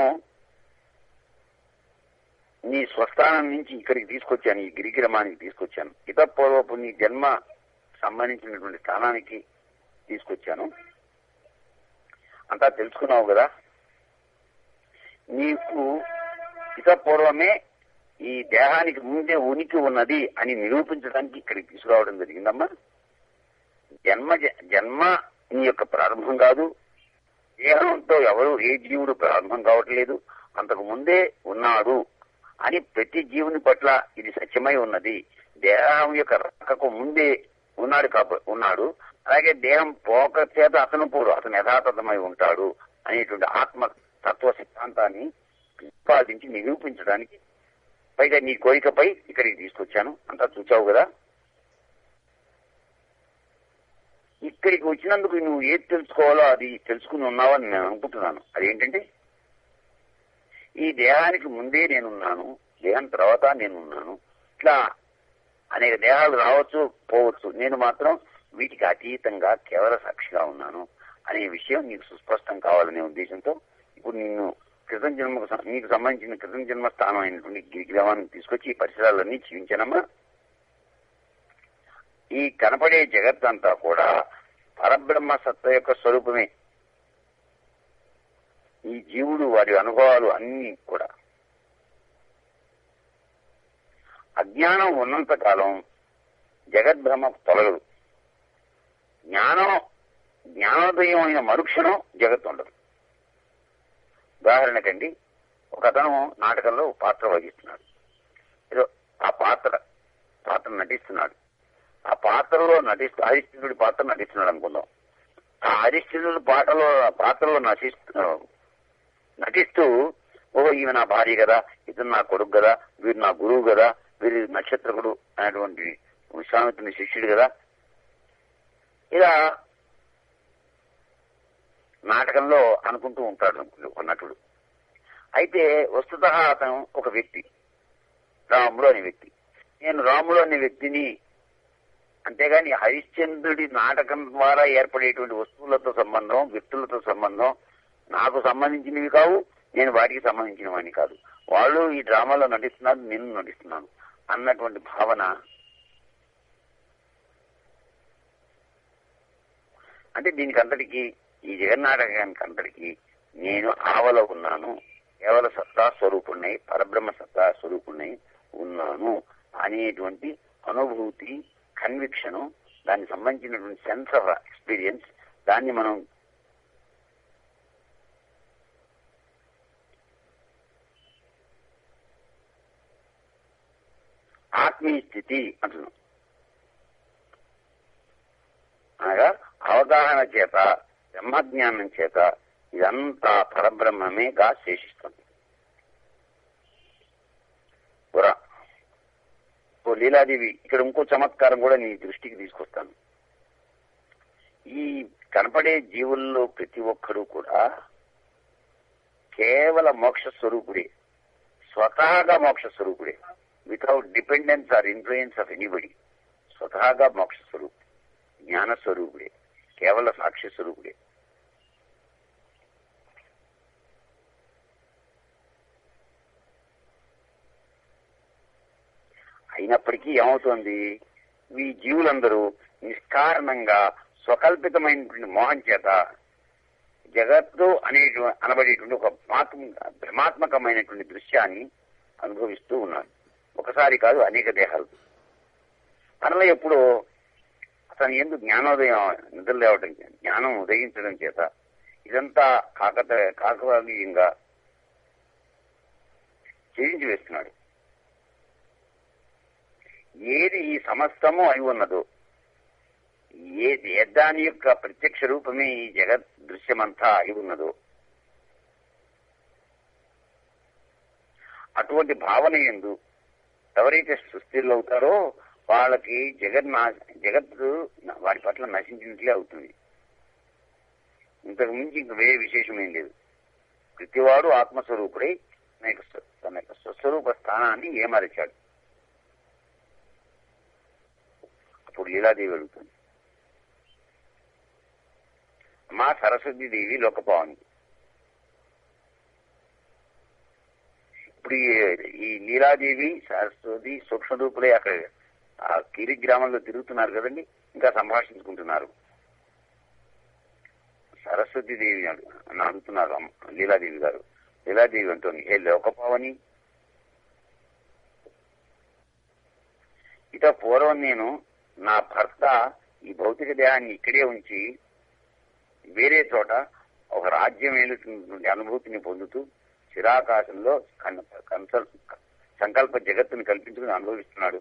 నీ స్వస్థానం నుంచి ఇక్కడికి తీసుకొచ్చాను ఈ గిరిగిరమానికి తీసుకొచ్చాను ఇతపూర్వపు నీ జన్మ సంబంధించినటువంటి స్థానానికి తీసుకొచ్చాను అంతా తెలుసుకున్నావు కదా నీకు ఇతపూర్వమే ఈ దేహానికి ముందే ఉనికి ఉన్నది అని నిరూపించడానికి ఇక్కడికి తీసుకురావడం జరిగిందమ్మా జన్మ జన్మ నీ యొక్క ప్రారంభం కాదు దేహంతో ఎవరు ఏ జీవుడు ప్రారంభం కావట్లేదు అంతకు ముందే ఉన్నాడు అని ప్రతి జీవుని పట్ల ఇది సత్యమై ఉన్నది దేహం యొక్క రక్కకు ముందే ఉన్నాడు కాబ ఉన్నాడు అలాగే దేహం పోక చేత అతను పోడు అతను యథాతథమై ఉంటాడు అనేటువంటి ఆత్మ తత్వ సిద్ధాంతాన్ని ప్రతిపాదించి నిరూపించడానికి పైగా నీ కోరికపై ఇక్కడికి తీసుకొచ్చాను అంతా చూచావు కదా ఇక్కడికి వచ్చినందుకు నువ్వు ఏది తెలుసుకోవాలో అది తెలుసుకుని ఉన్నావని నేను అనుకుంటున్నాను అదేంటంటే ఈ దేహానికి ముందే నేనున్నాను దేహం తర్వాత నేనున్నాను ఇట్లా అనేక దేహాలు రావచ్చు పోవచ్చు నేను మాత్రం వీటికి అతీతంగా కేవల సాక్షిగా ఉన్నాను అనే విషయం నీకు సుస్పష్టం కావాలనే ఉద్దేశంతో ఇప్పుడు నిన్ను క్రితం జన్మకు సం- నీకు సంబంధించిన క్రితం జన్మ స్థానం అయినటువంటి గిరిగ్రామానికి తీసుకొచ్చి ఈ పరిసరాలన్నీ జీవించానమ్మా ఈ కనపడే జగత్ అంతా కూడా పరబ్రహ్మ సత్త యొక్క స్వరూపమే ఈ జీవుడు వారి అనుభవాలు అన్ని కూడా అజ్ఞానం ఉన్నంత కాలం జగద్భ్రమ తొలగదు జ్ఞానం జ్ఞానోదయం అయిన మరుక్షణం జగత్తు ఉండదు ఉదాహరణకండి ఒక అతను నాటకంలో పాత్ర వహిస్తున్నాడు ఏదో ఆ పాత్ర పాత్ర నటిస్తున్నాడు ఆ పాత్రలో నటిస్తూ హరిశ్చంద్రుడి పాత్ర నటిస్తున్నాడు అనుకుందాం ఆ హరిశ్చంద్రుడి పాటలో పాత్రలో నటిస్తూ నటిస్తూ ఓ ఈమె నా భార్య కదా ఇతను నా కొడుకు కదా వీరు నా గురువు కదా వీరి నక్షత్రకుడు అనేటువంటి విశ్వామిత్రుని శిష్యుడు కదా ఇలా నాటకంలో అనుకుంటూ ఉంటాడు ఒక నటుడు అయితే వస్తుత అతను ఒక వ్యక్తి రాముడు అనే వ్యక్తి నేను రాముడు అనే వ్యక్తిని అంతేగాని హరిశ్చంద్రుడి నాటకం ద్వారా ఏర్పడేటువంటి వస్తువులతో సంబంధం వ్యక్తులతో సంబంధం నాకు సంబంధించినవి కావు నేను వాటికి సంబంధించిన వాడిని కాదు వాళ్ళు ఈ డ్రామాలో నటిస్తున్నారు నేను నటిస్తున్నాను అన్నటువంటి భావన అంటే దీనికి అంతటికి ఈ జగన్నాటకానికి అంతటికి నేను ఆవల ఉన్నాను కేవల సత్తా స్వరూపుణ్ణి పరబ్రహ్మ సత్తా స్వరూపుణ్ణి ఉన్నాను అనేటువంటి అనుభూతి కన్విక్షను దానికి సంబంధించినటువంటి సెన్స్ ఆఫ్ ఎక్స్పీరియన్స్ దాన్ని మనం ఆత్మీయ స్థితి అంటున్నాం అనగా అవగాహన చేత బ్రహ్మజ్ఞానం చేత ఇదంతా పరబ్రహ్మమేగా శేషిస్తుంది పురా ఓ లీలాదేవి ఇక్కడ ఇంకో చమత్కారం కూడా నీ దృష్టికి తీసుకొస్తాను ఈ కనపడే జీవుల్లో ప్రతి ఒక్కరూ కూడా కేవల మోక్ష స్వరూపుడే స్వతహాగా మోక్ష స్వరూపుడే without dependence or influence of anybody స్వతహాగా మోక్ష స్వరూపుడు జ్ఞాన స్వరూపుడే కేవల సాక్షి స్వరూపుడే అయినప్పటికీ ఏమవుతోంది ఈ జీవులందరూ నిష్కారణంగా స్వకల్పితమైనటువంటి మోహం చేత జగత్తు అనే అనబడేటువంటి ఒక భ్రమాత్మకమైనటువంటి దృశ్యాన్ని అనుభవిస్తూ ఉన్నారు ఒకసారి కాదు అనేక దేహాలు మనలో ఎప్పుడు అతను ఎందుకు జ్ఞానోదయం నిద్ర లేవటం జ్ఞానం ఉదయించడం చేత ఇదంతా కాకత కాకవాదీయంగా చేయించి వేస్తున్నాడు ఏది ఈ సమస్తము అయి ఉన్నదో ఏది దాని యొక్క ప్రత్యక్ష రూపమే ఈ జగత్ దృశ్యమంతా అయి ఉన్నదో అటువంటి భావన ఎందు ఎవరైతే సుస్థిరులు అవుతారో వాళ్ళకి జగత్ జగత్తు వారి పట్ల నశించినట్లే అవుతుంది ఇంతకు మించి ఇంక వేరే విశేషం ఏం లేదు ప్రతివాడు ఆత్మస్వరూపుడై తన యొక్క తన యొక్క స్వస్వరూప స్థానాన్ని ఏమరిచాడు అప్పుడు లీలాదేవి అడుగుతుంది మా సరస్వతి దేవి లోకపావని ఇప్పుడు ఈ లీలాదేవి సరస్వతి సూక్ష్మరూపులే అక్కడ ఆ గిరి గ్రామంలో తిరుగుతున్నారు కదండి ఇంకా సంభాషించుకుంటున్నారు సరస్వతి దేవి అని అడుగుతున్నారు లీలాదేవి గారు లీలాదేవి అంటోంది ఏ లోకపావని ఇక పూర్వం నేను నా భర్త ఈ భౌతిక దేహాన్ని ఇక్కడే ఉంచి వేరే చోట ఒక రాజ్యం ఏలుతున్నటువంటి అనుభూతిని పొందుతూ చిరాకాశంలో కన్సల్ సంకల్ప జగత్తుని కల్పించుకుని అనుభవిస్తున్నాడు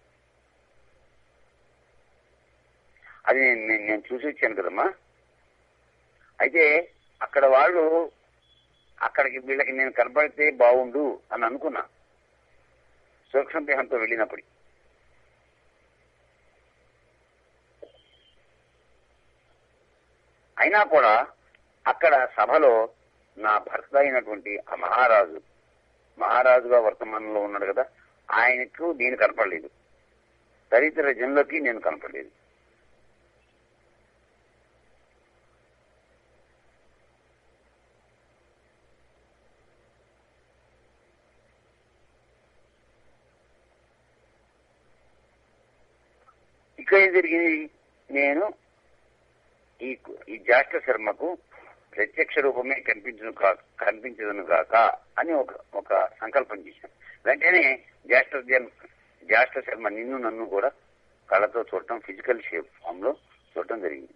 అది నేను నేను చూసి వచ్చాను కదమ్మా అయితే అక్కడ వాళ్ళు అక్కడికి వీళ్ళకి నేను కనపడితే బాగుండు అని అనుకున్నా సూక్ష్మదేహంతో వెళ్ళినప్పుడు అయినా కూడా అక్కడ సభలో నా భర్త అయినటువంటి ఆ మహారాజు మహారాజుగా వర్తమానంలో ఉన్నాడు కదా ఆయనకు నేను కనపడలేదు దరిద్ర జనులకి నేను కనపడలేదు ఇక్కడ ఏం జరిగింది నేను ఈ ఈ జాష్ట శర్మకు ప్రత్యక్ష రూపమే కనిపించను కా కనిపించదును కాక అని ఒక ఒక సంకల్పం చేశాను వెంటనే జాష్ట జన్ జాష్ట శర్మ నిన్ను నన్ను కూడా కళ్ళతో చూడటం ఫిజికల్ షేప్ ఫామ్ లో చూడటం జరిగింది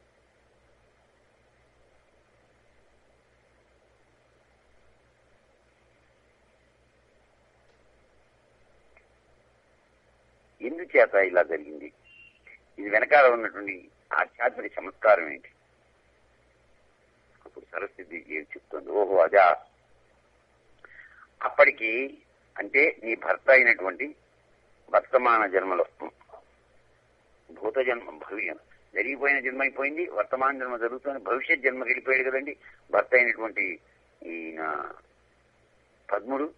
ఎందుచేత ఇలా జరిగింది ఇది వెనకాల ఉన్నటువంటి ఆధ్యాత్మిక చమత్కారం ఏంటి అప్పుడు సరస్వతి ఏం చెప్తుంది ఓహో అదా అప్పటికి అంటే నీ భర్త అయినటువంటి వర్తమాన జన్మలో భూత జన్మ భవి జరిగిపోయిన జన్మ అయిపోయింది వర్తమాన జన్మ జరుగుతుంది భవిష్యత్ జన్మకి వెళ్ళిపోయాడు కదండి భర్త అయినటువంటి ఈయన పద్ముడు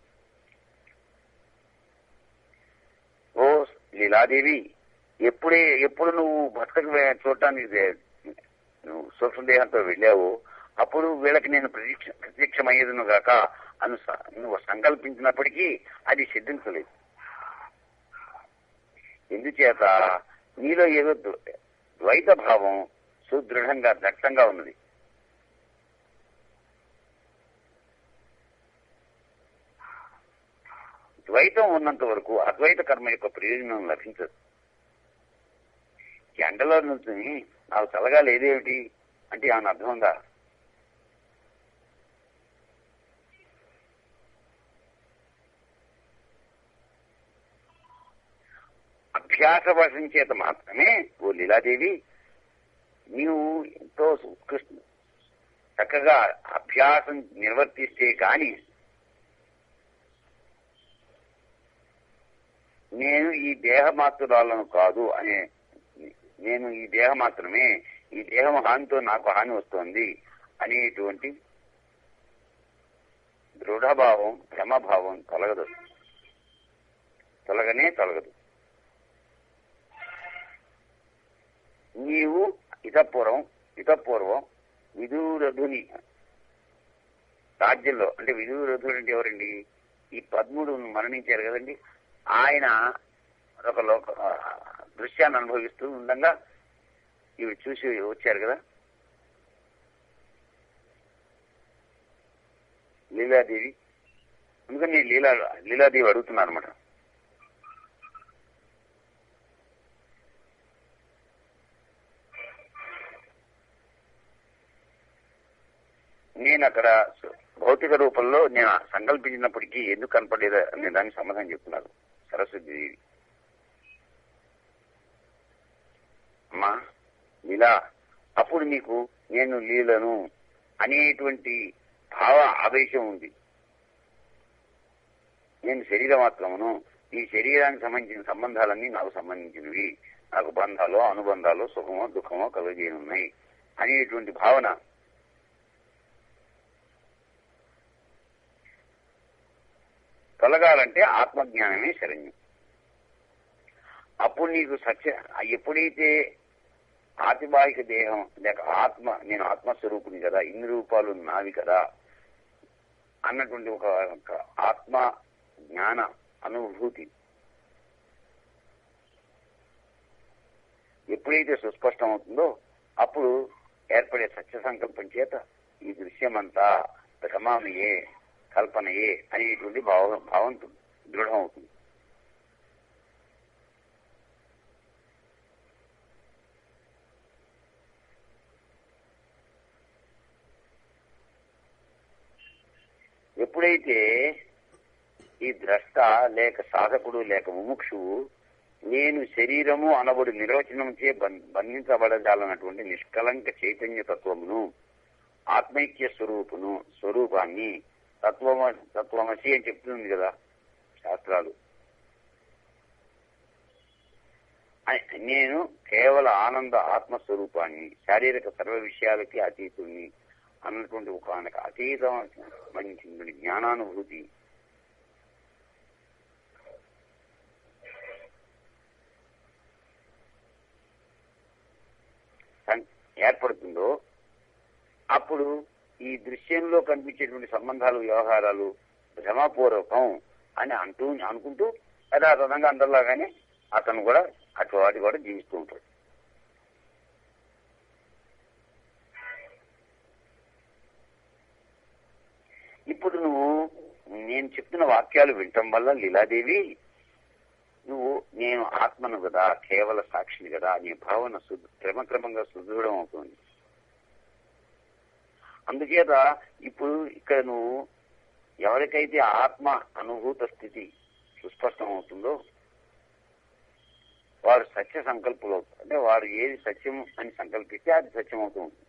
ఓ లీలాదేవి ఎప్పుడే ఎప్పుడు నువ్వు భర్తకు వే- చూడటానికి వే- నువ్వు సూక్ష్మదేహంతో వెళ్ళావు అప్పుడు వీళ్ళకి నేను ప్రత్యక్ష ప్రత్యక్షమయ్యేదును గాక అను స- నువ్వు సంకల్పించినప్పటికీ అది సిద్ధించలేదు ఎందుచేత నీలో ఏదో ద్వ- ద్వైత భావం సుదృఢంగా దట్టంగా ఉన్నది ద్వైతం ఉన్నంత వరకు అద్వైత కర్మ యొక్క ప్రయోజనం లభించదు ఎండలో నుంచుని నాకు చల్లగా లేదేమిటి అంటే ఏమన్నా అర్థం ఉందా అభ్యాస వశం చేత మాత్రమే ఓ లీలాదేవి నీవు ఎంతో కృష్ణ చక్కగా అభ్యాసం నిర్వర్తిస్తే కాని నేను ఈ దేహ మాత్రాలను కాదు అనే నేను ఈ దేహ మాత్రమే ఈ దేహం హానితో నాకు హాని వస్తోంది అనేటువంటి దృఢభావం భ్రమభావం తొలగదు తొలగనే తొలగదు నీవు ఇతపూర్వం ఇతపూర్వం విదూరధుని రాజ్యంలో అంటే విదూరధుడు అంటే ఎవరండి ఈ పద్ముడు మరణించారు కదండి ఆయన ఒక లోక ఆ, దృశ్యాన్ని అనుభవిస్తూ ఉండగా ఇవి చూసి వచ్చారు కదా లీలాదేవి అందుకని లీలా లీలాదేవి అడుగుతున్నారు అనమాట నేను అక్కడ భౌతిక రూపంలో నేను సంకల్పించినప్పటికీ ఎందుకు కనపడలేదు అనే దానికి సమాధానం చెప్తున్నారు సరస్వతి దేవి అమ్మా లీలా అప్పుడు నీకు నేను లీలను అనేటువంటి భావ ఆవేశం ఉంది నేను శరీర మాత్రమును ఈ శరీరానికి సంబంధించిన సంబంధాలన్నీ నాకు సంబంధించినవి నాకు బంధాలు అనుబంధాలు సుఖమో దుఃఖమో కలుగజేయనున్నాయి అనేటువంటి భావన తొలగాలంటే ఆత్మజ్ఞానమే శరణ్యం అప్పుడు నీకు సత్య ఎప్పుడైతే ఆతిబాహిక దేహం లేక ఆత్మ నేను ఆత్మస్వరూపుని కదా ఇన్ని రూపాలు నావి కదా అన్నటువంటి ఒక ఒక ఆత్మ జ్ఞాన అనుభూతి ఎప్పుడైతే సుస్పష్టం అవుతుందో అప్పుడు ఏర్పడే సత్య సంకల్పం చేత ఈ దృశ్యమంతా భ్రమామయే కల్పనయే అనేటువంటి భావం భావం దృఢం అవుతుంది ఎప్పుడైతే ఈ ద్రష్ట లేక సాధకుడు లేక ముముక్షువు నేను శరీరము అనబడి నిర్వచనం చే బం- బంధించబడజాలన్నటువంటి నిష్కలంక చైతన్య తత్వమును ఆత్మైక్య స్వరూపును స్వరూపాన్ని తత్వమ తత్వమసి అని చెప్తుంది కదా శాస్త్రాలు అ- నేను కేవల ఆనంద ఆత్మస్వరూపాన్ని శారీరక సర్వ విషయాలకి అతీతుణ్ణి అన్నటువంటి ఒక ఆయనకు అతీతమైనటువంటి జ్ఞానానుభూతి సం- ఏర్పడుతుందో అప్పుడు ఈ దృశ్యంలో కనిపించేటువంటి సంబంధాలు వ్యవహారాలు భ్రమపూర్వకం అని అంటూ అనుకుంటూ యథాతథంగా అందరిలాగానే అతను కూడా అటు వాటి కూడా జీవిస్తూ ఉంటాడు ఇప్పుడు నువ్వు నేను చెప్తున్న వాక్యాలు వినటం వల్ల లీలాదేవి నువ్వు నేను ఆత్మను కదా కేవల సాక్షిని కదా నీ భావన శుద్ధ క్రమక్రమంగా సుదృఢం అవుతుంది అందుచేత ఇప్పుడు ఇక్కడ నువ్వు ఎవరికైతే ఆత్మ అనుభూత స్థితి సుస్పష్టం అవుతుందో వారు సత్య సంకల్పులు అవుతారు అంటే వారు ఏది సత్యం అని సంకల్పిస్తే అది సత్యం అవుతూ ఉంటుంది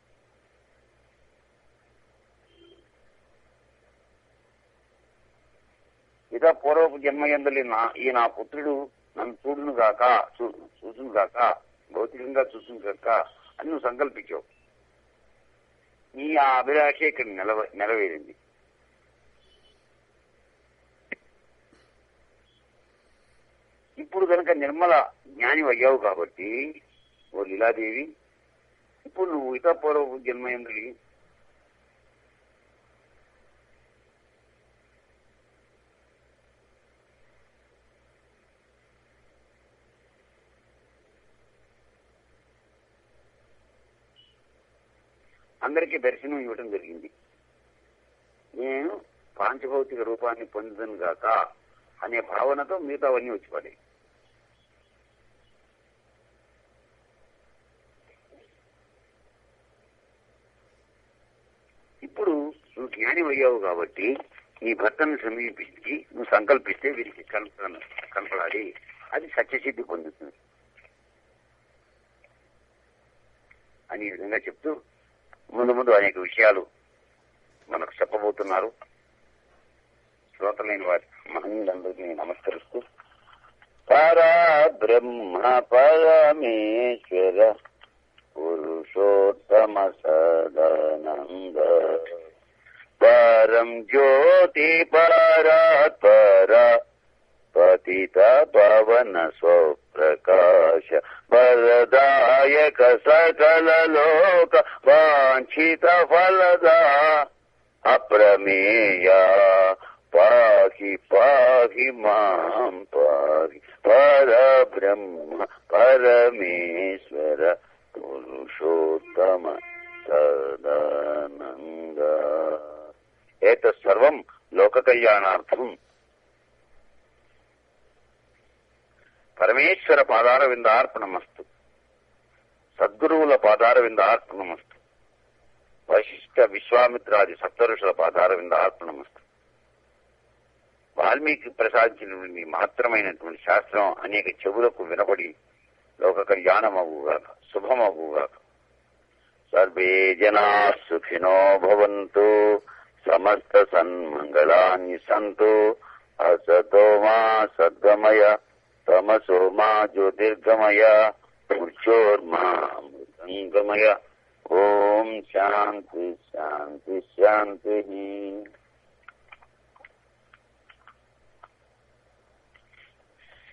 ఇదా పూర్వపు జన్మ ఎందలి నా ఈ నా పుత్రుడు నన్ను చూడును గాక చూ- చూసును గాక భౌతికంగా చూసును గాక అని నువ్వు సంకల్పించావు నీ ఆ అభిలాష ఇక్కడ నిలవ నెరవేరింది ఇప్పుడు కనుక నిర్మల జ్ఞాని అయ్యావు కాబట్టి ఓ లీలాదేవి ఇప్పుడు నువ్వు ఇతపూర్వపు జన్మ ఎందలి అందరికీ దర్శనం ఇవ్వడం జరిగింది నేను పాంచభౌతిక రూపాన్ని పొందను గాక అనే భావనతో మిగతావన్నీ వచ్చి పడాయి ఇప్పుడు నువ్వు జ్ఞాని అయ్యావు కాబట్టి నీ భర్తను సమీపించి నువ్వు సంకల్పిస్తే వీరికి కనపడ కనపడాలి అది సత్యసిద్ధి పొందుతుంది అని ఈ విధంగా చెప్తూ ముందు ముందు అనేక విషయాలు మనకు చెప్పబోతున్నారు శ్రోతలైన వారి మహనీయులందరికీ నమస్కరిస్తూ పరబ్రహ్మ పరమేశ్వర పురుషోత్తమ సదానంద పరం జ్యోతి పరాత్పర పతిత పవన స్వప్రకాశ వరదాయక సకల లోక వాంఛిత ఫలదా అప్రమేయ పాహి పాహి మాం పాహి పరబ్రహ్మ పరమేశ్వర పురుషోత్తమ సదానంద ఏతత్సర్వం లోక కళ్యాణార్థం పరమేశ్వర పాదార విందార్పణమస్తు సద్గురువుల పాదార విందార్పణమస్తు వశిష్ఠ విశ్వామిత్రాది సప్తరుషుల పాదార విందార్పణమస్తు వాల్మీకి ప్రసాదించినటువంటి మాత్రమైనటువంటి శాస్త్రం అనేక చెవులకు వినబడి లోక కళ్యాణమగుగాక శుభమగుగాక సర్వే జనా సుఖినో భవంతు సమస్త సన్మంగళాన్ని సంతు అసతో మా సద్గమయ తమసో మా జ్యోతిర్గమయ మృత్యోర్మా మృతంగమయ ఓం శాంతి శాంతి శాంతి